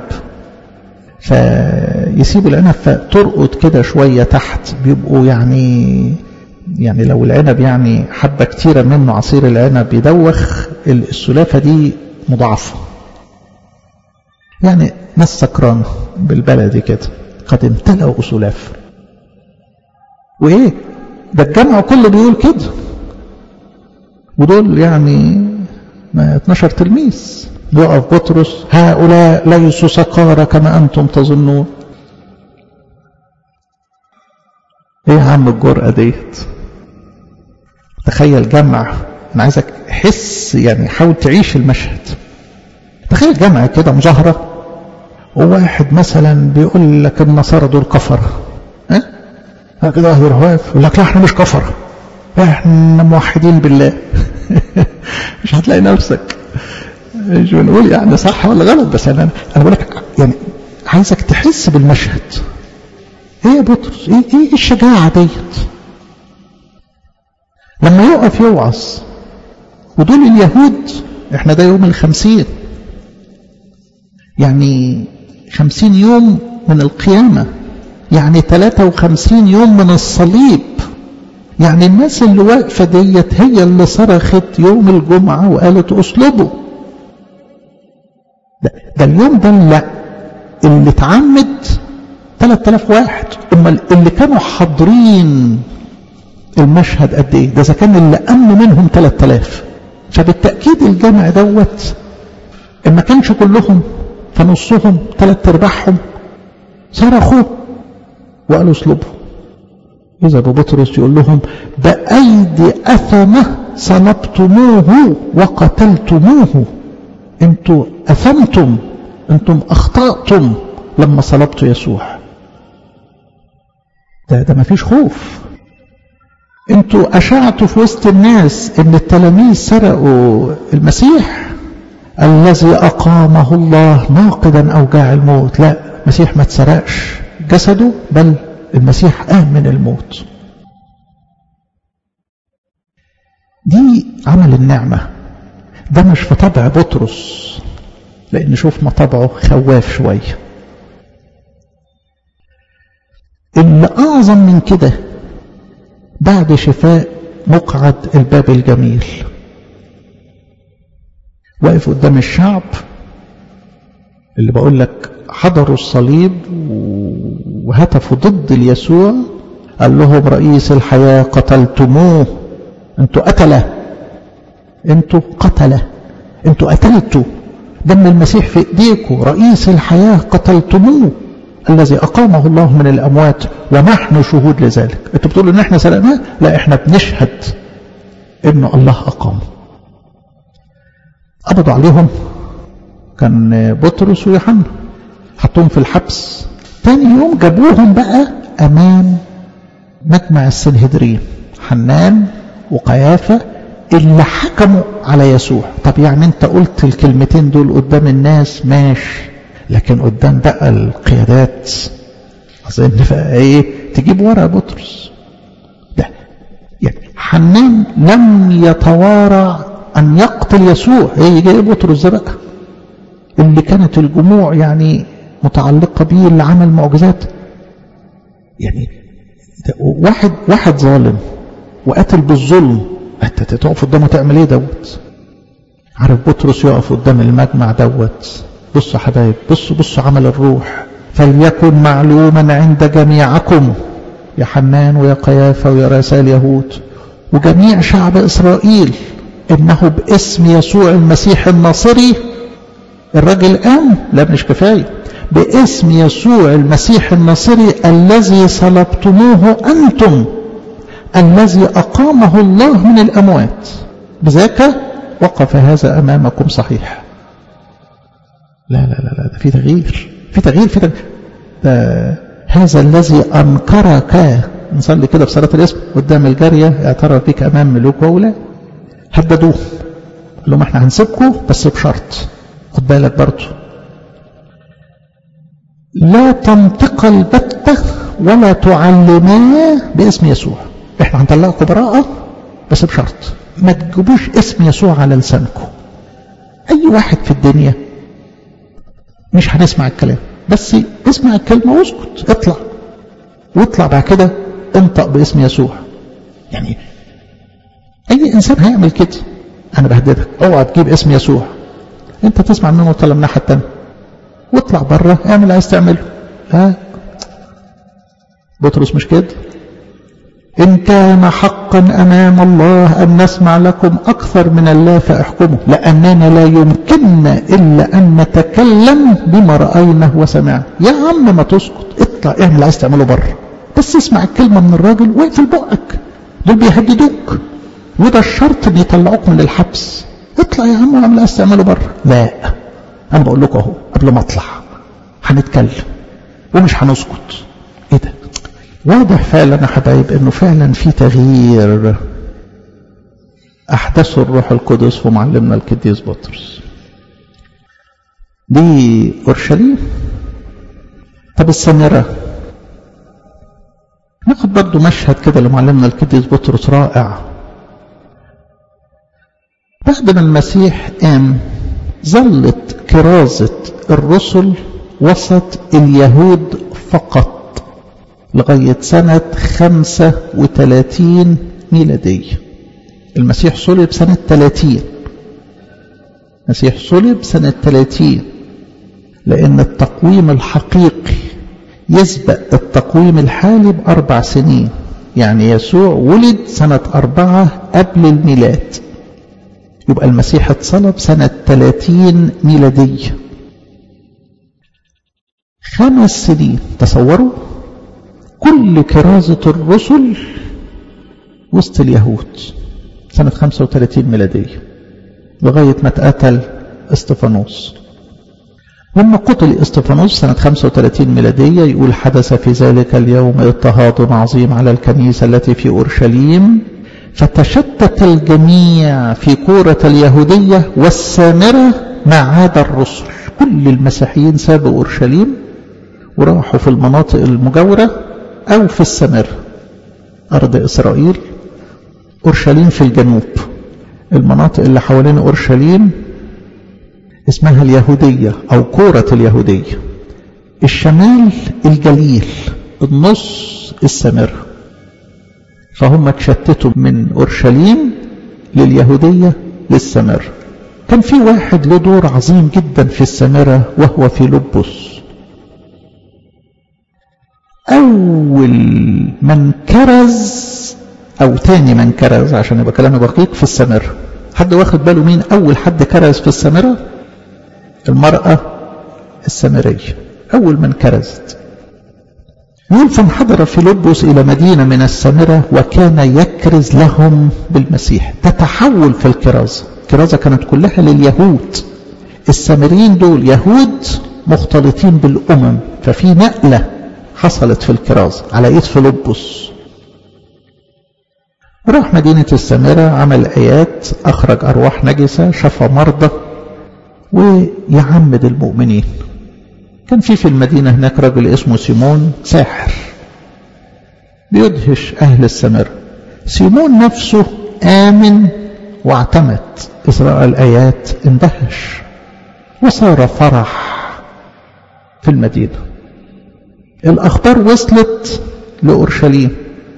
فيسيبوا العنب فترقد كده شوية تحت بيبقوا يعني يعني لو العنب يعني حبة كتيرة منه عصير العنب يدوخ السلافة دي مضاعفة يعني ناس سكرانة بالبلدي كده قد امتلأوا سلافة وإيه ده الجمع كله بيقول كده ودول يعني ما 12 تلميذ يقف بطرس هؤلاء ليسوا سكارى كما أنتم تظنون ايه يا عم الجرأة ديت تخيل جمع انا عايزك حس يعني حاول تعيش المشهد تخيل جمع كده مظاهرة وواحد مثلا بيقول لك النصارى دول كفرة ها كده يروح واقف يقول لك لا احنا مش كفرة احنا موحدين بالله مش هتلاقي نفسك مش بنقول يعني صح ولا غلط بس انا انا بقول لك يعني عايزك تحس بالمشهد ايه يا بطرس ايه ايه الشجاعه ديت لما يقف يوعظ ودول اليهود احنا ده يوم الخمسين يعني خمسين يوم من القيامة يعني ثلاثة وخمسين يوم من الصليب يعني الناس اللي واقفة ديت هي اللي صرخت يوم الجمعة وقالت اصلبوا ده, ده اليوم ده لا اللي اتعمد 3000 واحد اما اللي كانوا حاضرين المشهد قد ايه ده اذا كان اللي امن منهم 3000 فبالتاكيد الجمع دوت ان ما كانش كلهم فنصهم ثلاث ارباعهم صرخوا وقالوا اصلبوا اذا ابو بطرس يقول لهم بايدي اثمه صلبتموه وقتلتموه انتوا اثمتم انتم اخطاتم لما صلبتوا يسوع ده ده ما فيش خوف انتوا اشعتوا في وسط الناس ان التلاميذ سرقوا المسيح الذي اقامه الله ناقدا اوجاع الموت لا المسيح ما اتسرقش جسده بل المسيح قام من الموت دي عمل النعمة ده مش في طبع بطرس لأن شوف طبعه خواف شوية اللي أعظم من كده بعد شفاء مقعد الباب الجميل واقف قدام الشعب اللي بقول لك حضروا الصليب وهتفوا ضد اليسوع قال لهم رئيس الحياة قتلتموه انتوا قتلة انتوا قتلة انتوا قتلتوا دم المسيح في ايديكم رئيس الحياة قتلتموه الذي أقامه الله من الأموات ونحن شهود لذلك انتوا بتقولوا ان احنا سرقناه لا احنا بنشهد ان الله أقامه قبضوا عليهم كان بطرس ويوحنا حطوهم في الحبس تاني يوم جابوهم بقى أمام مجمع السنهدرين حنان وقيافة اللي حكموا على يسوع طب يعني انت قلت الكلمتين دول قدام الناس ماشي لكن قدام بقى القيادات اظن بقى ايه تجيب ورا بطرس ده يعني حنان لم يتوارع ان يقتل يسوع ايه يجي بطرس ده بقى اللي كانت الجموع يعني متعلقه بيه اللي عمل معجزات يعني واحد واحد ظالم وقتل بالظلم انت تقف قدامه تعمل ايه دوت عارف بطرس يقف قدام المجمع دوت بصوا يا حبايب بصوا بصوا عمل الروح فليكن معلوما عند جميعكم يا حنان ويا قيافة ويا رؤساء اليهود وجميع شعب إسرائيل إنه باسم يسوع المسيح الناصري الراجل قام لا مش كفاية باسم يسوع المسيح الناصري الذي صلبتموه أنتم الذي أقامه الله من الأموات بذاك وقف هذا أمامكم صحيح لا لا لا لا ده في تغيير في تغيير في تغيير ده هذا الذي أنكرك نصلي كده بصلاة الاسم قدام الجارية اعترف بك أمام ملوك وأولاد هددوه قال لهم احنا هنسيبكم بس بشرط خد بالك برضه لا تنطق البتة ولا تعلما باسم يسوع احنا هنطلعكم براءة بس بشرط ما تجيبوش اسم يسوع على لسانكم اي واحد في الدنيا مش هنسمع الكلام بس اسمع الكلمة واسكت اطلع واطلع بعد كده انطق باسم يسوع يعني اي انسان هيعمل كده انا بهددك اوعى تجيب اسم يسوع انت تسمع منه وطلع من الناحيه الثانيه واطلع بره اعمل اللي عايز تعمله ها بطرس مش كده إن كان حقا أمام الله أن نسمع لكم أكثر من الله فاحكموا لأننا لا يمكننا إلا أن نتكلم بما رأيناه وسمعنا يا عم ما تسكت اطلع اعمل اللي عايز تعمله بره بس اسمع الكلمة من الراجل واقفل بقك دول بيهددوك وده الشرط ان يطلعوك من الحبس اطلع يا عم واعمل اللي عايز تعمله بره لا انا بقول لكم اهو قبل ما اطلع هنتكلم ومش هنسكت ايه ده واضح فعلا يا حبايب انه فعلا في تغيير احدثه الروح القدس في معلمنا القديس بطرس دي اورشليم طب السامره ناخد برضو مشهد كده لمعلمنا القديس بطرس رائع بعد ما المسيح قام ظلت كرازة الرسل وسط اليهود فقط لغاية سنة خمسة وثلاثين ميلادية المسيح صلب سنة ثلاثين المسيح صلب سنة ثلاثين لأن التقويم الحقيقي يسبق التقويم الحالي بأربع سنين يعني يسوع ولد سنة أربعة قبل الميلاد يبقى المسيح اتصلب سنة 30 ميلادية خمس سنين تصوروا كل كرازة الرسل وسط اليهود سنة 35 ميلادية لغاية ما اتقتل استفانوس لما قتل استفانوس سنة 35 ميلادية يقول حدث في ذلك اليوم اضطهاد عظيم على الكنيسة التي في أورشليم فتشتت الجميع في كورة اليهودية والسامرة ما عدا الرسل كل المسيحيين سابوا أورشليم وراحوا في المناطق المجاورة أو في السامرة أرض إسرائيل أورشليم في الجنوب المناطق اللي حوالين أورشليم اسمها اليهودية أو كورة اليهودية الشمال الجليل النص السامرة فهم اتشتتوا من أورشليم لليهودية للسامرة كان في واحد له دور عظيم جدا في السامرة وهو فيلبس أول من كرز أو تاني من كرز عشان يبقى كلامي دقيق في السامرة حد واخد باله مين أول حد كرز في السامرة المرأة السامرية أول من كرزت يقول فانحدر فيلبس إلى مدينة من السامرة وكان يكرز لهم بالمسيح تتحول في الكرازة الكرازة كانت كلها لليهود السامريين دول يهود مختلطين بالأمم ففي نقلة حصلت في الكرازة على إيد فيلبس راح مدينة السامرة عمل آيات أخرج أرواح نجسة شفى مرضى ويعمد المؤمنين كان في في المدينة هناك رجل اسمه سيمون ساحر بيدهش أهل السامرة سيمون نفسه آمن واعتمد إسراء الآيات اندهش وصار فرح في المدينة الأخبار وصلت لأورشليم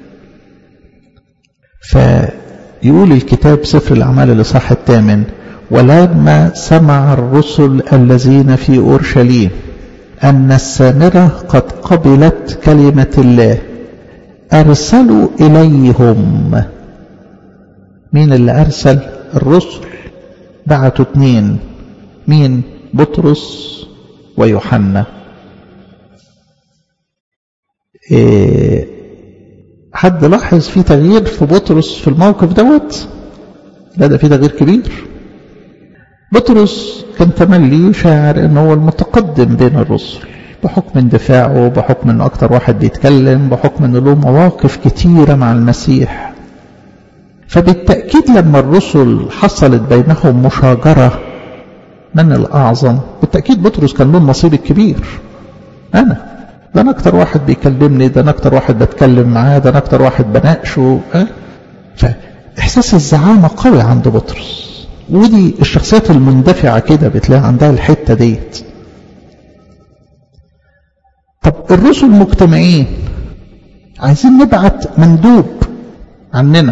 فيقول الكتاب سفر الأعمال الإصحاح الثامن ولما سمع الرسل الذين في أورشليم أن السامرة قد قبلت كلمة الله أرسلوا إليهم مين اللي أرسل الرسل بعتوا اتنين مين بطرس ويوحنا إيه حد لاحظ في تغيير في بطرس في الموقف دوت لا ده في تغيير كبير بطرس كان تملي شاعر انه هو المتقدم بين الرسل بحكم اندفاعه بحكم انه اكتر واحد بيتكلم بحكم انه له مواقف كتيرة مع المسيح فبالتأكيد لما الرسل حصلت بينهم مشاجرة من الأعظم بالتأكيد بطرس كان له النصيب الكبير أنا ده أنا أكتر واحد بيكلمني ده أنا أكتر واحد بتكلم معاه ده أنا أكتر واحد بناقشه أه؟ فإحساس الزعامة قوي عند بطرس ودي الشخصيات المندفعة كده بتلاقي عندها الحتة ديت طب الرسل مجتمعين عايزين نبعت مندوب عننا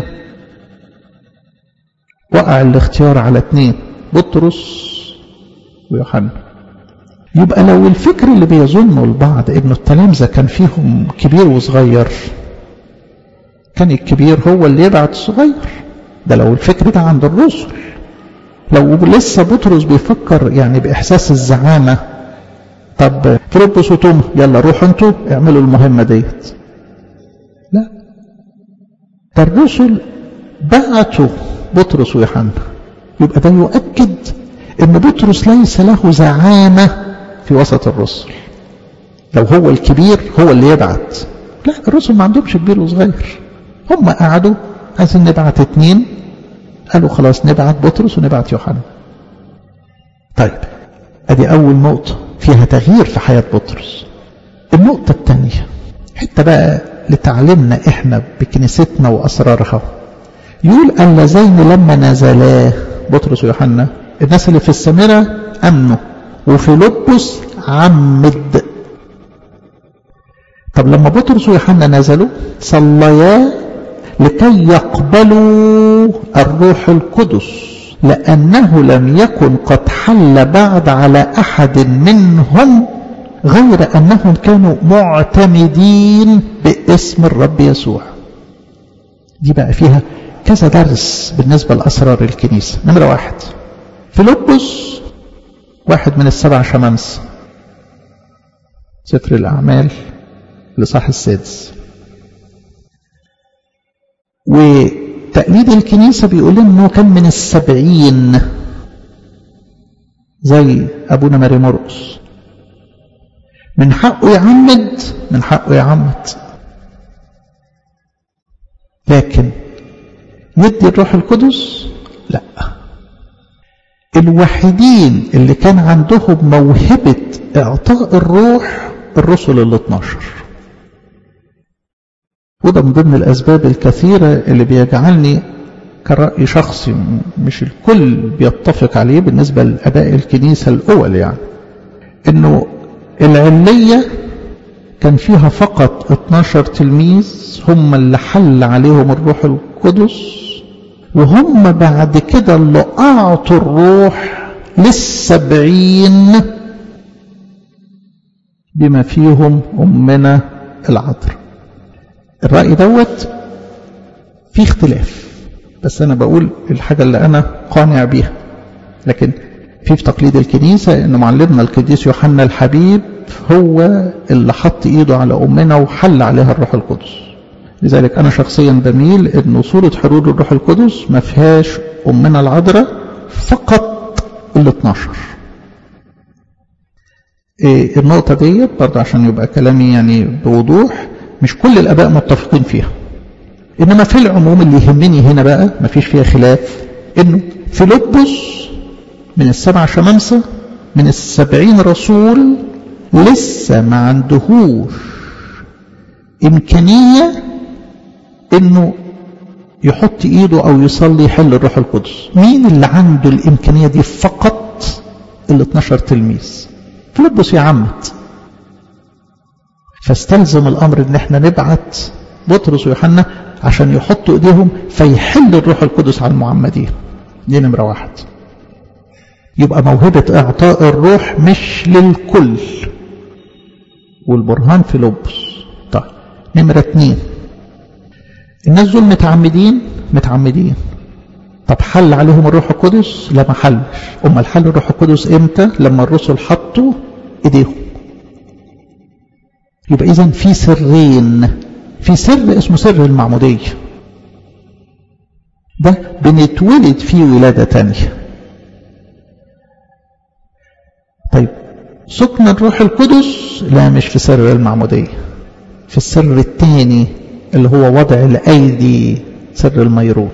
وقع الاختيار على اتنين بطرس ويوحنا يبقى لو الفكر اللي بيظنه البعض انه التلامذة كان فيهم كبير وصغير كان الكبير هو اللي يبعت الصغير ده لو الفكر ده عند الرسل لو لسه بطرس بيفكر يعني بإحساس الزعامة طب فيلبس وتوما يلا روحوا انتوا اعملوا المهمة ديت لا ده الرسل بعتوا بطرس ويوحنا يبقى ده يؤكد ان بطرس ليس له زعامة في وسط الرسل لو هو الكبير هو اللي يبعت لا الرسل ما عندهمش كبير وصغير هم قعدوا عايزين نبعت اتنين قالوا خلاص نبعت بطرس ونبعت يوحنا طيب ادي اول نقطة فيها تغيير في حياة بطرس النقطة الثانية حتى بقى لتعلمنا احنا بكنيستنا واسرارها يقول اللذين لما نزلا بطرس ويوحنا الناس اللي في السامرة امنوا وفيلبس عمد طب لما بطرس ويوحنا نزلوا صليا لكي يقبلوا الروح القدس لأنه لم يكن قد حل بعد على أحد منهم غير أنهم كانوا معتمدين باسم الرب يسوع دي بقى فيها كذا درس بالنسبة لأسرار الكنيسة نمرة واحد فيلبس واحد من السبع شمامسة سفر الأعمال لصح السادس وتقليد الكنيسة بيقول انه كان من السبعين زي ابونا ماري مرقس من حقه يعمد من حقه يعمد لكن يدي الروح القدس لا الوحيدين اللي كان عندهم موهبة اعطاء الروح الرسل ال 12 وده من ضمن الأسباب الكثيرة اللي بيجعلني كرأي شخصي مش الكل بيتفق عليه بالنسبة لأباء الكنيسة الأول يعني إنه العلية كان فيها فقط 12 تلميذ هم اللي حل عليهم الروح القدس وهم بعد كده اللي أعطوا الروح للسبعين بما فيهم أمنا العذراء الرأي دوت في اختلاف بس أنا بقول الحاجة اللي أنا قانع بيها لكن في في تقليد الكنيسة أن معلمنا القديس يوحنا الحبيب هو اللي حط إيده على أمنا وحل عليها الروح القدس لذلك أنا شخصيا بميل أن صورة حلول الروح القدس ما فيهاش أمنا العذراء فقط ال 12 إيه النقطة ديت برضه عشان يبقى كلامي يعني بوضوح مش كل الآباء متفقين فيها إنما في العموم اللي يهمني هنا بقى ما فيش فيها خلاف إنه فيلبس من السبع شمامسة من السبعين رسول لسه ما عندهوش إمكانية إنه يحط إيده أو يصلي يحل الروح القدس مين اللي عنده الإمكانية دي فقط ال 12 تلميذ فيلبس يعمد فاستلزم الأمر إن احنا نبعت بطرس ويوحنا عشان يحطوا إيديهم فيحل الروح القدس على المعمدين دي نمرة واحد يبقى موهبة إعطاء الروح مش للكل والبرهان في لبس طيب نمرة اتنين الناس دول متعمدين متعمدين طب حل عليهم الروح القدس لا ما حلش امال حل الروح القدس امتى لما الرسل حطوا ايديهم يبقى اذا في سرين في سر اسمه سر المعمودية ده بنتولد فيه ولادة تانية طيب سكن الروح القدس لا مش في سر المعمودية في السر الثاني اللي هو وضع الأيدي سر الميرون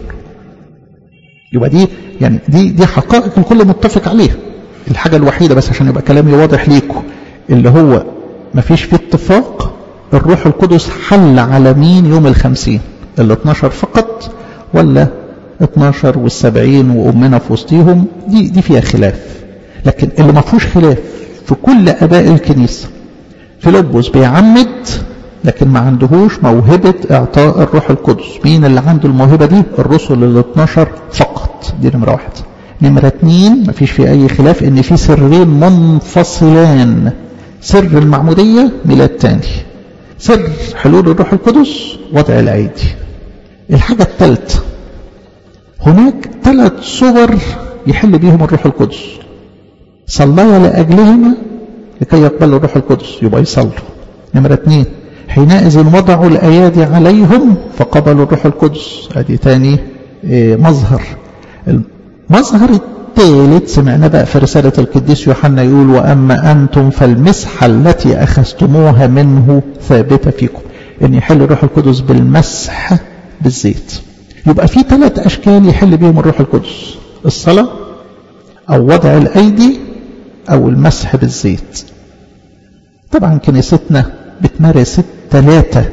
يبقى دي يعني دي دي حقائق الكل متفق عليها الحاجة الوحيدة بس عشان يبقى كلامي واضح ليكم اللي هو ما فيش فيه اتفاق الروح القدس حل على مين يوم الخمسين ال 12 فقط ولا 12 والسبعين وأمنا في وسطيهم دي, دي فيها خلاف لكن اللي ما فيهوش خلاف في كل أباء الكنيسة فيلبس بيعمد لكن ما عندهوش موهبة إعطاء الروح القدس مين اللي عنده الموهبة دي الرسل ال 12 فقط دي نمرة واحد نمرة اتنين ما فيش في أي خلاف إن في سرين منفصلان سر المعمودية ميلاد تاني سر حلول الروح القدس وضع الأيدي الحاجة الثالثة هناك ثلاث صور يحل بيهم الروح القدس صليا لأجلهما لكي يقبلوا الروح القدس يبقى يصلوا نمرة اثنين حينئذ وضعوا الأيادي عليهم فقبلوا الروح القدس ادي تاني إيه مظهر المظهر الثالث سمعنا بقى في رسالة القديس يوحنا يقول وأما أنتم فالمسحة التي أخذتموها منه ثابتة فيكم أن يحل الروح القدس بالمسح بالزيت يبقى في ثلاث أشكال يحل بهم الروح القدس الصلاة أو وضع الأيدي أو المسح بالزيت طبعا كنيستنا بتمارس الثلاثة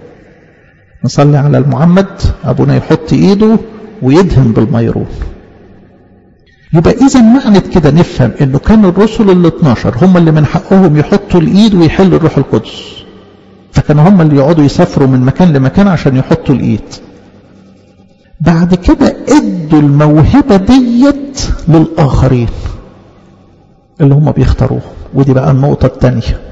نصلي على المعمد أبونا يحط إيده ويدهن بالميرون يبقى إذا معنى كده نفهم إنه كان الرسل ال 12 هم اللي من حقهم يحطوا الإيد ويحلوا الروح القدس فكانوا هم اللي يقعدوا يسافروا من مكان لمكان عشان يحطوا الإيد بعد كده ادوا الموهبة ديت للآخرين اللي هم بيختاروه ودي بقى النقطة الثانية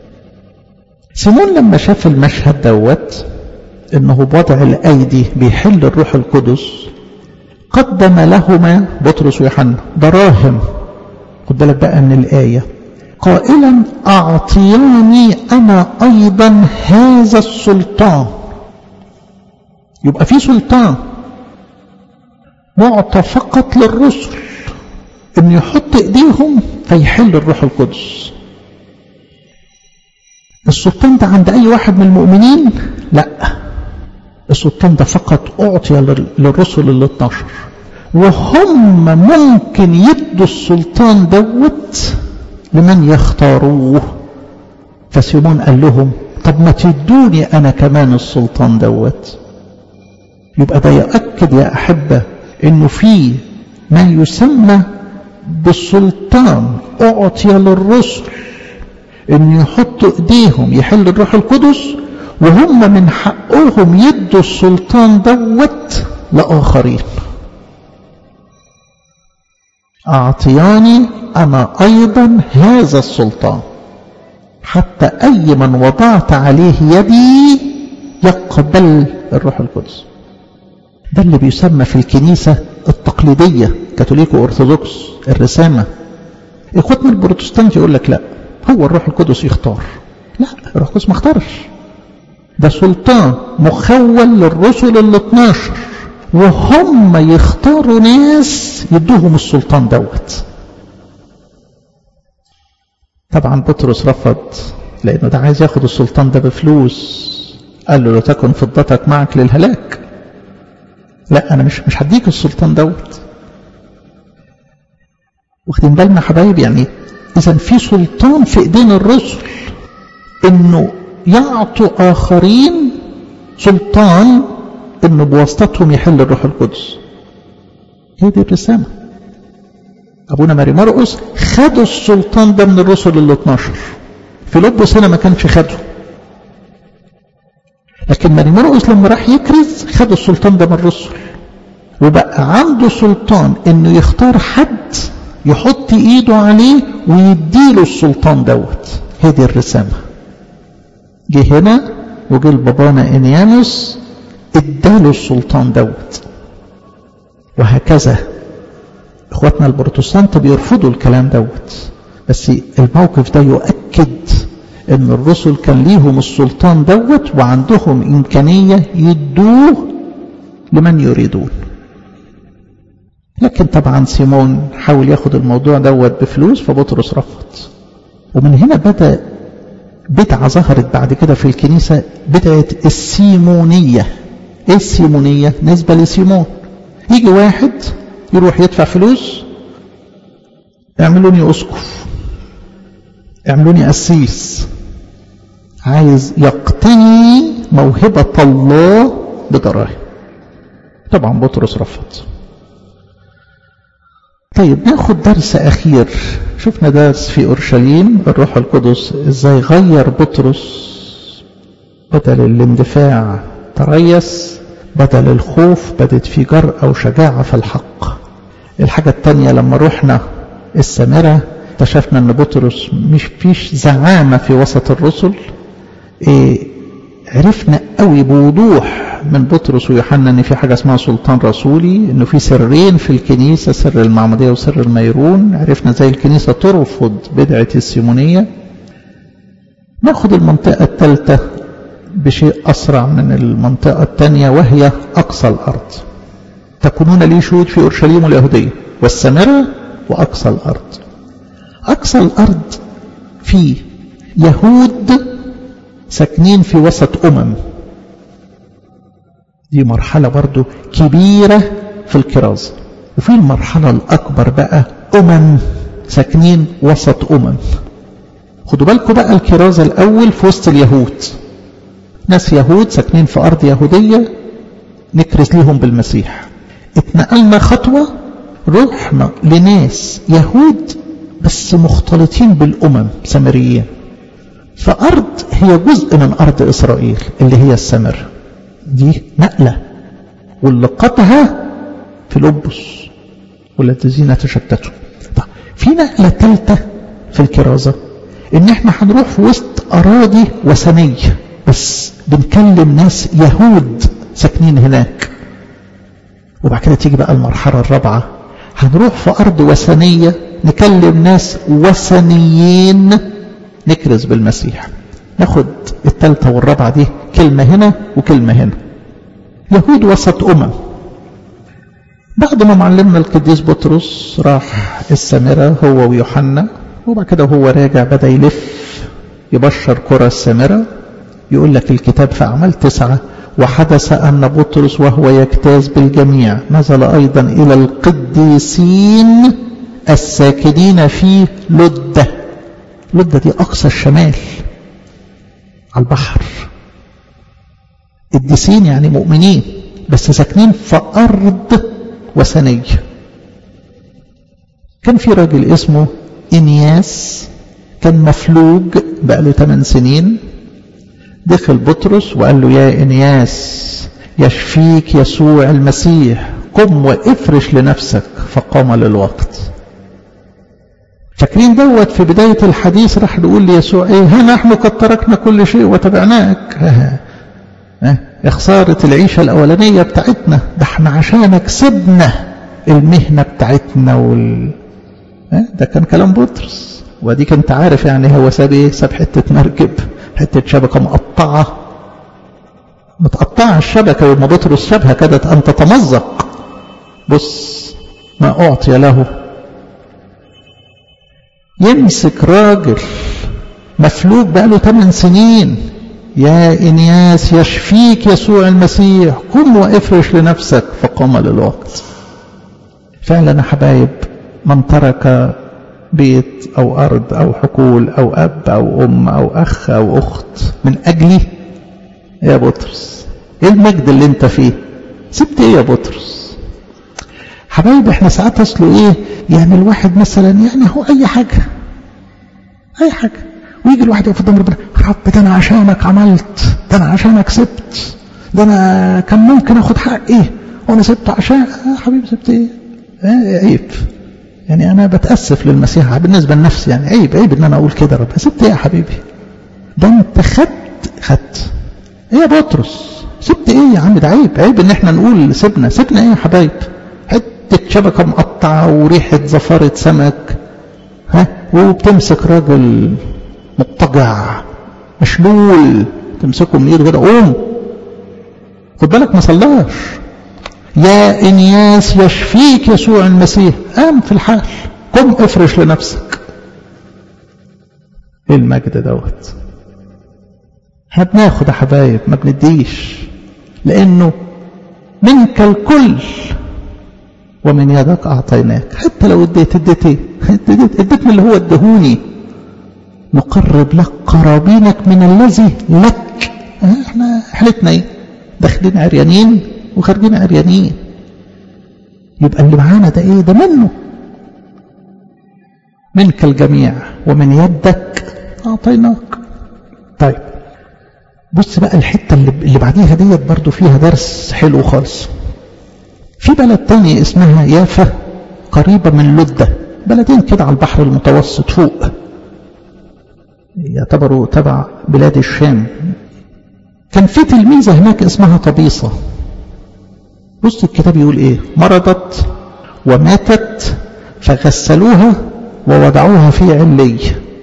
سيمون لما شاف المشهد دوت انه بوضع الايدي بيحل الروح القدس قدم لهما بطرس ويوحنا دراهم خد بالك بقى من الايه قائلا اعطياني انا ايضا هذا السلطان يبقى في سلطان معطى فقط للرسل ان يحط ايديهم فيحل الروح القدس السلطان ده عند اي واحد من المؤمنين لا السلطان ده فقط اعطي للرسل ال 12 وهم ممكن يدوا السلطان دوت لمن يختاروه فسيمون قال لهم طب ما تدوني انا كمان السلطان دوت يبقى ده يؤكد يا احبه انه في ما يسمى بالسلطان اعطي للرسل ان يحطوا ايديهم يحل الروح القدس وهم من حقهم يدوا السلطان دوت لآخرين أعطياني أنا أيضا هذا السلطان حتى أي من وضعت عليه يدي يقبل الروح القدس ده اللي بيسمى في الكنيسة التقليدية كاثوليك وأرثوذكس الرسامة إخواتنا البروتستانت يقول لك لا هو الروح القدس يختار لا الروح القدس ما اختارش ده سلطان مخول للرسل ال 12 وهم يختاروا ناس يدوهم السلطان دوت طبعا بطرس رفض لانه ده عايز ياخد السلطان ده بفلوس قال له لو تكن فضتك معك للهلاك لا انا مش مش هديك السلطان دوت واخدين بالنا حبايب يعني اذا في سلطان في ايدين الرسل انه يعطوا اخرين سلطان انه بواسطتهم يحل الروح القدس هي دي الرسالة ابونا ماري مرقس خدوا السلطان ده من الرسل ال 12 فيلبس هنا ما كانش خده لكن ماري مرقس لما راح يكرز خد السلطان ده من الرسل وبقى عنده سلطان انه يختار حد يحط ايده عليه ويديله السلطان دوت هي دي الرسامة جه هنا وجه البابانا انيانوس اداله السلطان دوت وهكذا اخواتنا البروتستانت بيرفضوا الكلام دوت بس الموقف ده يؤكد ان الرسل كان ليهم السلطان دوت وعندهم امكانية يدوه لمن يريدون لكن طبعا سيمون حاول ياخد الموضوع دوت بفلوس فبطرس رفض ومن هنا بدأ بدعة ظهرت بعد كده في الكنيسة بدعة السيمونية ايه السيمونية نسبة لسيمون يجي واحد يروح يدفع فلوس اعملوني اسقف اعملوني قسيس عايز يقتني موهبة الله بدراهم طبعا بطرس رفض طيب ناخد درس أخير شفنا درس في أورشليم الروح القدس إزاي غير بطرس بدل الاندفاع تريس بدل الخوف بدت في جرأة وشجاعة في الحق الحاجة التانية لما رحنا السامرة اكتشفنا ان بطرس مش فيش زعامة في وسط الرسل إيه عرفنا قوي بوضوح من بطرس ويوحنا ان في حاجة اسمها سلطان رسولي انه في سرين في الكنيسة سر المعمودية وسر الميرون عرفنا زي الكنيسة ترفض بدعة السيمونية ناخد المنطقة الثالثة بشيء أسرع من المنطقة الثانية وهي أقصى الأرض تكونون لي شهود في أورشليم واليهودية والسامرة وأقصى الأرض أقصى الأرض في يهود ساكنين في وسط أمم دي مرحلة برضو كبيرة في الكرازة وفي المرحلة الأكبر بقى أمم ساكنين وسط أمم خدوا بالكم بقى الكرازة الأول في وسط اليهود ناس يهود ساكنين في أرض يهودية نكرز لهم بالمسيح اتنقلنا خطوة رحنا لناس يهود بس مختلطين بالأمم سامريين فأرض هي جزء من أرض إسرائيل اللي هي السامر دي نقلة واللي قطها في لبس والذين تشتتوا طيب في نقلة ثالثة في الكرازة ان احنا هنروح في وسط اراضي وثنية بس بنكلم ناس يهود ساكنين هناك وبعد كده تيجي بقى المرحلة الرابعة هنروح في ارض وثنية نكلم ناس وثنيين نكرز بالمسيح ناخد الثالثة والرابعة دي كلمة هنا وكلمة هنا يهود وسط أمم بعد ما معلمنا القديس بطرس راح السامرة هو ويوحنا وبعد كده هو راجع بدأ يلف يبشر قرى السامرة يقول لك الكتاب في أعمال تسعة وحدث أن بطرس وهو يجتاز بالجميع نزل أيضا إلى القديسين الساكنين في لدة لدة دي أقصى الشمال على البحر قديسين يعني مؤمنين بس ساكنين في أرض وثنية كان في راجل اسمه إنياس كان مفلوج بقاله 8 سنين دخل بطرس وقال له يا إنياس يشفيك يسوع المسيح قم وافرش لنفسك فقام للوقت فاكرين دوت في بداية الحديث راح نقول ليسوع ايه ها نحن قد تركنا كل شيء وتبعناك ها ها خسارة العيشة الأولانية بتاعتنا ده احنا عشانك سبنا المهنة بتاعتنا وال... ده كان كلام بطرس ودي كنت عارف يعني هو ساب ايه ساب حتة مركب حتة شبكة مقطعة متقطعة الشبكة وما بطرس سابها كادت أن تتمزق بص ما أعطي له يمسك راجل مفلوج بقاله 8 سنين يا إنياس يشفيك يسوع المسيح قم وافرش لنفسك فقام للوقت فعلا يا حبايب من ترك بيت أو أرض أو حقول أو أب أو أم أو أخ أو أخت من أجلي يا بطرس إيه المجد اللي أنت فيه سبت إيه يا بطرس حبايب إحنا ساعات أصله إيه يعني الواحد مثلا يعني هو أي حاجة أي حاجة ويجي الواحد يقف قدام ربنا رب ده أنا عشانك عملت ده أنا عشانك سبت ده أنا كان ممكن آخد حقي وأنا سبت عشان آه حبيبي سبت إيه؟ آه عيب يعني أنا بتأسف للمسيح بالنسبة لنفسي يعني عيب عيب إن أنا أقول كده رب سبت إيه يا حبيبي؟ ده أنت خدت خدت إيه يا بطرس؟ سبت إيه يا عم ده عيب عيب إن إحنا نقول سبنا سبنا إيه يا حبايب؟ حتة شبكة مقطعة وريحة زفارة سمك ها وبتمسك راجل مضطجع مشلول تمسكه من ايده كده قوم خد بالك ما صلاش يا انياس يشفيك يسوع المسيح قام في الحال قم افرش لنفسك ايه المجد دوت احنا بناخد يا حبايب ما بنديش لانه منك الكل ومن يدك اعطيناك حتى لو اديت اديت ايه اديت, اديت من اللي هو ادهوني نقرب لك قرابينك من الذي لك احنا حالتنا ايه داخلين عريانين وخارجين عريانين يبقى اللي معانا ده ايه ده منه منك الجميع ومن يدك اعطيناك طيب بص بقى الحتة اللي, اللي بعديها ديت برضو فيها درس حلو خالص في بلد تاني اسمها يافا قريبة من لدة بلدين كده على البحر المتوسط فوق يعتبروا تبع بلاد الشام كان في تلميذة هناك اسمها طبيصة بص الكتاب يقول ايه مرضت وماتت فغسلوها ووضعوها في علي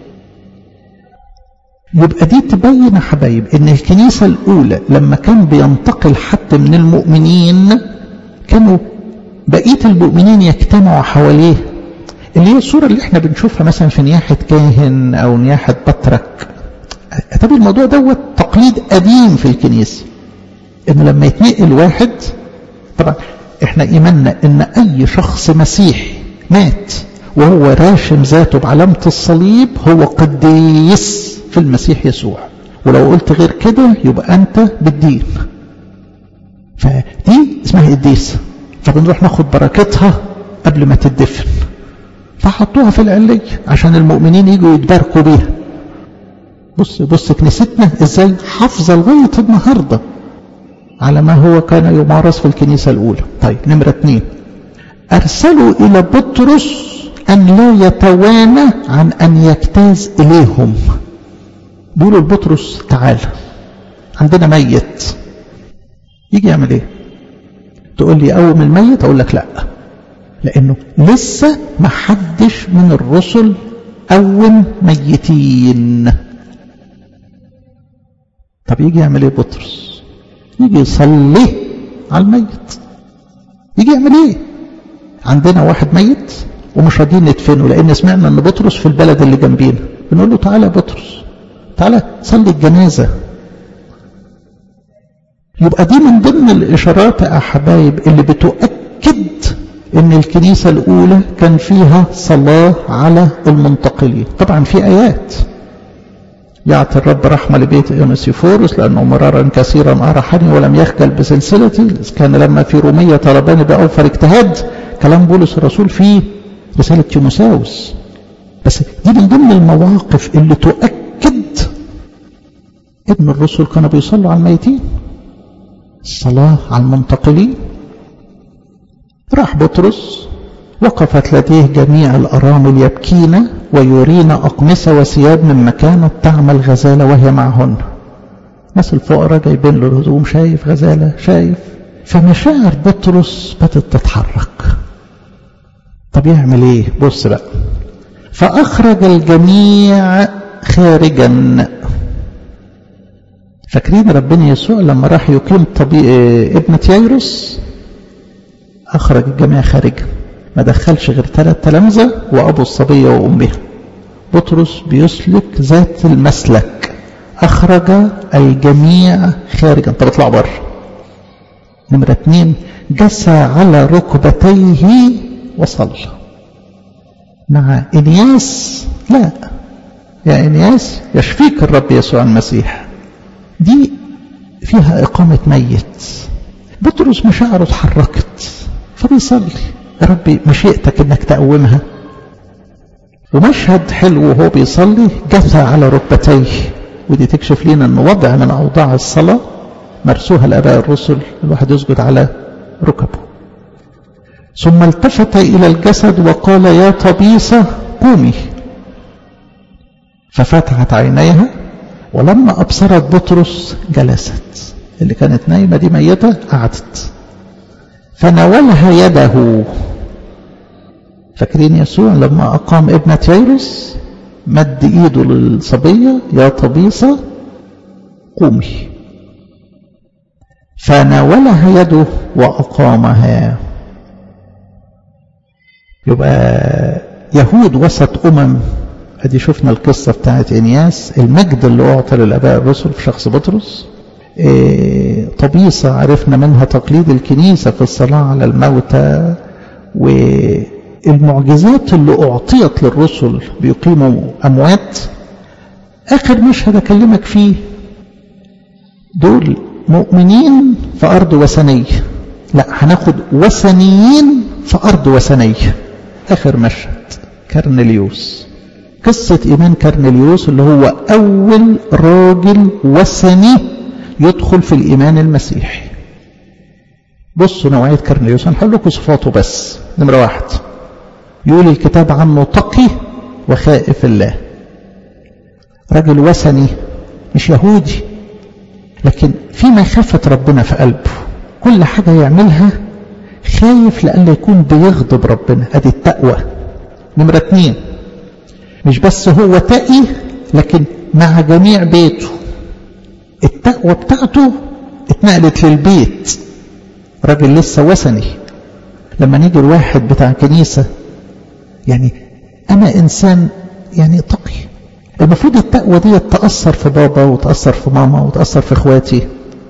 يبقى دي تبين يا حبايب ان الكنيسة الاولى لما كان بينتقل حد من المؤمنين كانوا بقية المؤمنين يجتمعوا حواليه اللي هي الصورة اللي احنا بنشوفها مثلا في نياحة كاهن او نياحة بطرك طب الموضوع دوت تقليد قديم في الكنيسة ان لما يتنقل واحد طبعا احنا ايماننا ان اي شخص مسيحي مات وهو راشم ذاته بعلامة الصليب هو قديس في المسيح يسوع ولو قلت غير كده يبقى انت بالدين فدي اسمها قديسة فبنروح ناخد بركتها قبل ما تدفن فحطوها في العلية عشان المؤمنين يجوا يتباركوا بيها بص بص كنيستنا ازاي حافظة لغاية النهاردة على ما هو كان يمارس في الكنيسة الأولى طيب نمرة اثنين أرسلوا إلى بطرس أن لا يتوانى عن أن يجتاز إليهم بيقولوا لبطرس تعال عندنا ميت يجي يعمل ايه تقول لي قوم الميت اقول لك لا لانه لسه ما حدش من الرسل قوم ميتين طب يجي يعمل ايه بطرس يجي يصلي على الميت يجي يعمل ايه عندنا واحد ميت ومش راضيين ندفنه لان سمعنا ان بطرس في البلد اللي جنبينا بنقول له تعالى يا بطرس تعالى صلي الجنازه يبقى دي من ضمن الإشارات يا حبايب اللي بتؤكد ان الكنيسة الأولى كان فيها صلاة على المنتقلين طبعا في آيات يعطي الرب رحمة لبيت يونسيفورس لأنه مرارا كثيرا أرحني ولم يخجل بسلسلتي كان لما في رومية طلباني بأوفر اجتهاد كلام بولس الرسول في رسالة تيموساوس بس دي من ضمن المواقف اللي تؤكد ابن الرسل كانوا بيصلوا على الميتين الصلاة على المنتقلين راح بطرس وقفت لديه جميع الأرامل يبكين ويرين أقمصة وثياب مما كانت تعمل غزالة وهي معهن ناس الفقراء جايبين له الهدوم شايف غزالة شايف فمشاعر بطرس بدأت تتحرك طب يعمل ايه بص بقى فأخرج الجميع خارجا فاكرين ربنا يسوع لما راح يقيم طبيعي ابنة ييروس أخرج الجميع خارجا ما دخلش غير ثلاث تلامذة وأبو الصبية وأمها بطرس بيسلك ذات المسلك أخرج الجميع خارجا طب اطلع بره نمرة اتنين جسى على ركبتيه وصلى مع إنياس لا يا إنياس يشفيك الرب يسوع المسيح دي فيها إقامة ميت بطرس مشاعره اتحركت فبيصلي يا ربي مشيئتك انك تقومها ومشهد حلو وهو بيصلي جثى على ركبتيه ودي تكشف لنا ان وضع من اوضاع الصلاه مرسوها لاباء الرسل الواحد يسجد على ركبه ثم التفت الى الجسد وقال يا طبيسه قومي ففتحت عينيها ولما ابصرت بطرس جلست اللي كانت نايمه دي ميته قعدت فناولها يده فاكرين يسوع لما أقام ابنة ييروس مد إيده للصبية يا طبيصة قومي فناولها يده وأقامها يبقى يهود وسط أمم ادي شفنا القصة بتاعت إنياس المجد اللي أعطى للآباء الرسل في شخص بطرس إيه طبيصة عرفنا منها تقليد الكنيسة في الصلاة على الموتى والمعجزات اللي أعطيت للرسل بيقيموا أموات آخر مشهد أكلمك فيه دول مؤمنين في أرض وثنية لا هناخد وثنيين في أرض وثنية آخر مشهد كرنليوس قصة إيمان كرنليوس اللي هو أول راجل وثني يدخل في الإيمان المسيحي بصوا نوعية كرنليوس هنحل لكم صفاته بس نمرة واحد يقول الكتاب عنه تقي وخائف الله رجل وثني مش يهودي لكن في مخافة ربنا في قلبه كل حاجة يعملها خايف لألا يكون بيغضب ربنا ادي التقوى نمرة اتنين مش بس هو تقي لكن مع جميع بيته التقوى بتاعته اتنقلت للبيت راجل لسه وثني لما نيجي الواحد بتاع كنيسة يعني أنا إنسان يعني تقي المفروض التقوى دي تأثر في بابا وتأثر في ماما وتأثر في إخواتي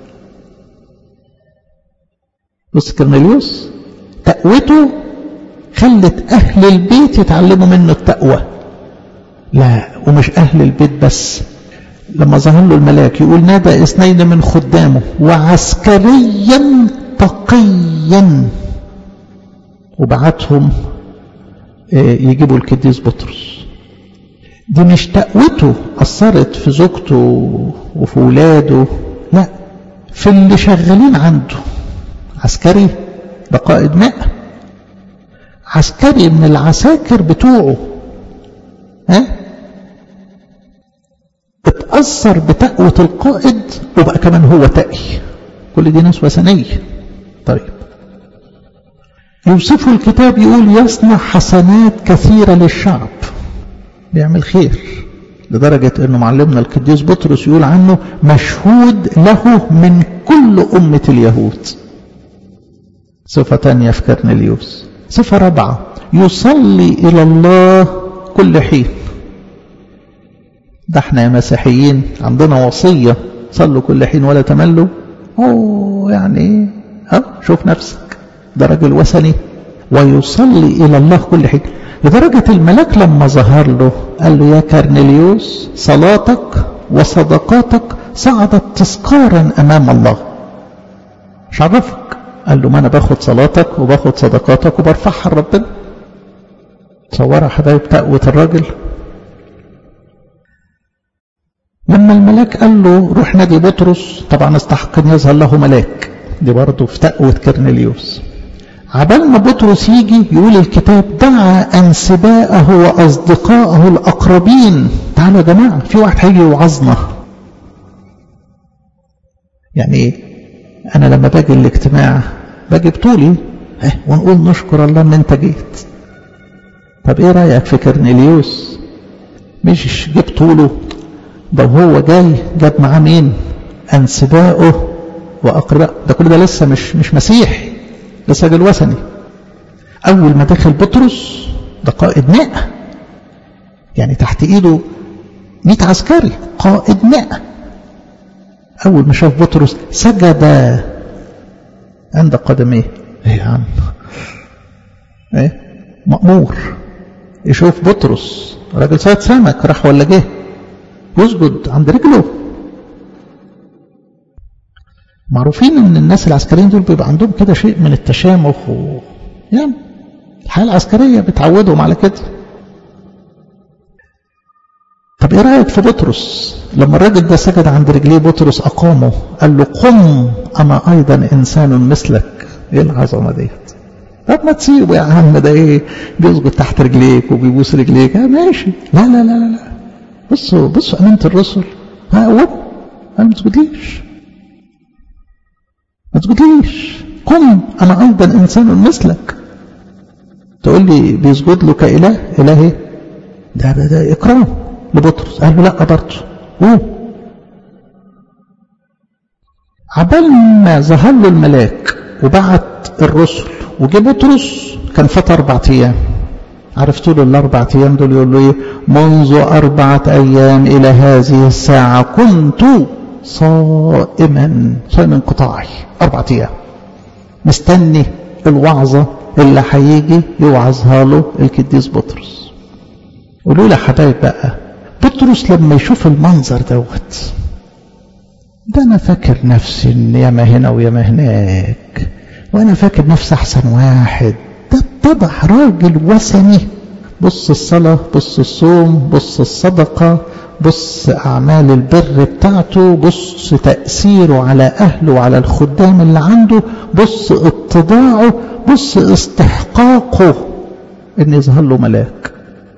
بص كرنيليوس تقوته خلت أهل البيت يتعلموا منه التقوى لا ومش أهل البيت بس لما ظهر له الملاك يقول نادى اثنين من خدامه وعسكريا تقيا وبعتهم يجيبوا القديس بطرس دي مش تقوته أثرت في زوجته وفي ولاده لا في اللي شغالين عنده عسكري ده قائد ماء عسكري من العساكر بتوعه ها اتأثر بتقوة القائد وبقى كمان هو تقي كل دي ناس وثنية طيب يوصفه الكتاب يقول يصنع حسنات كثيرة للشعب بيعمل خير لدرجة انه معلمنا القديس بطرس يقول عنه مشهود له من كل أمة اليهود صفة تانية في كرنليوس صفة رابعة يصلي إلى الله كل حين ده احنا يا مسيحيين عندنا وصية صلوا كل حين ولا تملوا اوه يعني ها شوف نفسك ده راجل وثني ويصلي إلى الله كل حين لدرجة الملاك لما ظهر له قال له يا كرنليوس صلاتك وصدقاتك صعدت تذكارا أمام الله مش عرفك قال له ما أنا باخد صلاتك وباخد صدقاتك وبرفعها لربنا تصورها حبايب تقوة الراجل لما الملاك قال له روح نادي بطرس طبعا استحق ان يظهر له ملاك دي برضه في تقوى كرنيليوس عبال ما بطرس يجي يقول الكتاب دعا انسباءه واصدقائه الاقربين تعالوا يا جماعه في واحد هيجي يوعظنا يعني ايه انا لما باجي الاجتماع باجي بطولي اه ونقول نشكر الله ان انت جيت طب ايه رايك في كرنيليوس مش جاب طوله ده وهو جاي جاب معاه مين انسباؤه واقرباء ده كل ده لسه مش مش مسيحي لسه راجل وثني اول ما دخل بطرس ده قائد مئة يعني تحت ايده 100 عسكري قائد مئة اول ما شاف بطرس سجد عند قدميه ايه يا عم ايه مأمور يشوف بطرس راجل صيد سمك راح ولا جه يسجد عند رجله معروفين ان الناس العسكريين دول بيبقى عندهم كده شيء من التشامخ و... يعني الحياة العسكرية بتعودهم على كده طب ايه رأيك في بطرس لما الراجل ده سجد عند رجليه بطرس اقامه قال له قم انا ايضا انسان مثلك ايه العظمة ديت طب ما تسيبه يا عم ده ايه بيسجد تحت رجليك وبيبوس رجليك اه ماشي لا لا لا لا بصوا بصوا امانة الرسل ها قوم انا ما تسجدليش ما تسجدليش قم انا ايضا انسان مثلك تقول لي بيسجد له كاله اله ايه ده ده, ده اكرام لبطرس قال له لا برضه قوم عبال ما ظهر له الملاك وبعت الرسل وجه بطرس كان فات اربع ايام عرفتوا له الاربع ايام دول يقول له ايه منذ اربعه ايام الى هذه الساعه كنت صائما صائم انقطاعي اربع ايام مستني الوعظه اللي هيجي يوعظها له القديس بطرس قولوا لي يا حبايب بقى بطرس لما يشوف المنظر دوت ده انا فاكر نفسي ان ياما هنا وياما هناك وانا فاكر نفسي احسن واحد ده اتضح راجل وثني بص الصلاة بص الصوم بص الصدقة بص أعمال البر بتاعته بص تأثيره على أهله وعلى الخدام اللي عنده بص اتضاعه بص استحقاقه إن يظهر له ملاك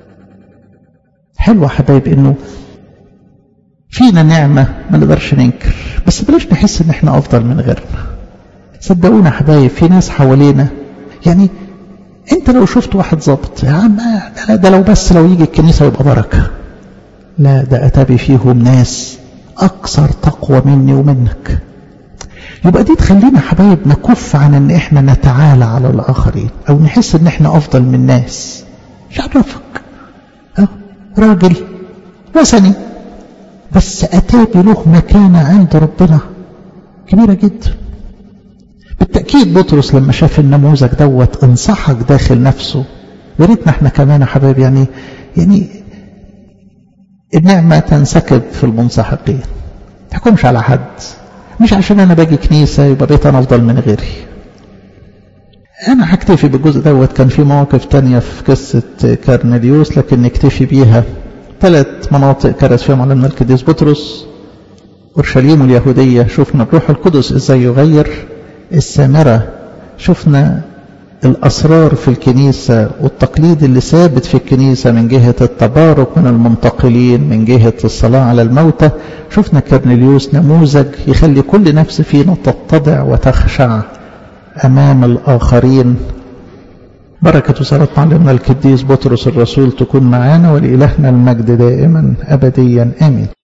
حلوة حبايب إنه فينا نعمة ما نقدرش ننكر بس بلاش نحس إن إحنا أفضل من غيرنا صدقونا حبايب في ناس حوالينا يعني انت لو شفت واحد ظابط يا عم ده, ده لو بس لو يجي الكنيسة يبقى بركة لا ده أتابي فيهم ناس أكثر تقوى مني ومنك يبقى دي تخلينا حبايب نكف عن ان احنا نتعالى على الآخرين أو نحس ان احنا أفضل من الناس مش عرفك أه راجل وثني بس أتابي له مكانة عند ربنا كبيرة جدا بالتأكيد بطرس لما شاف النموذج دوت انصحك داخل نفسه يا ريتنا احنا كمان يا حبايب يعني يعني النعمة تنسكب في المنسحقين ما تحكمش على حد مش عشان انا باجي كنيسة يبقى بيت انا افضل من غيري انا هكتفي بالجزء دوت كان في مواقف تانية في قصة كارنيليوس لكن نكتفي بيها ثلاث مناطق كرس فيهم على القديس بطرس اورشليم اليهودية شفنا الروح القدس ازاي يغير السامرة شفنا الأسرار في الكنيسة والتقليد اللي ثابت في الكنيسة من جهة التبارك من المنتقلين من جهة الصلاة على الموتى شفنا كرنيليوس نموذج يخلي كل نفس فينا تتضع وتخشع أمام الآخرين بركة صلاة معلمنا القديس بطرس الرسول تكون معنا ولإلهنا المجد دائما أبديا آمين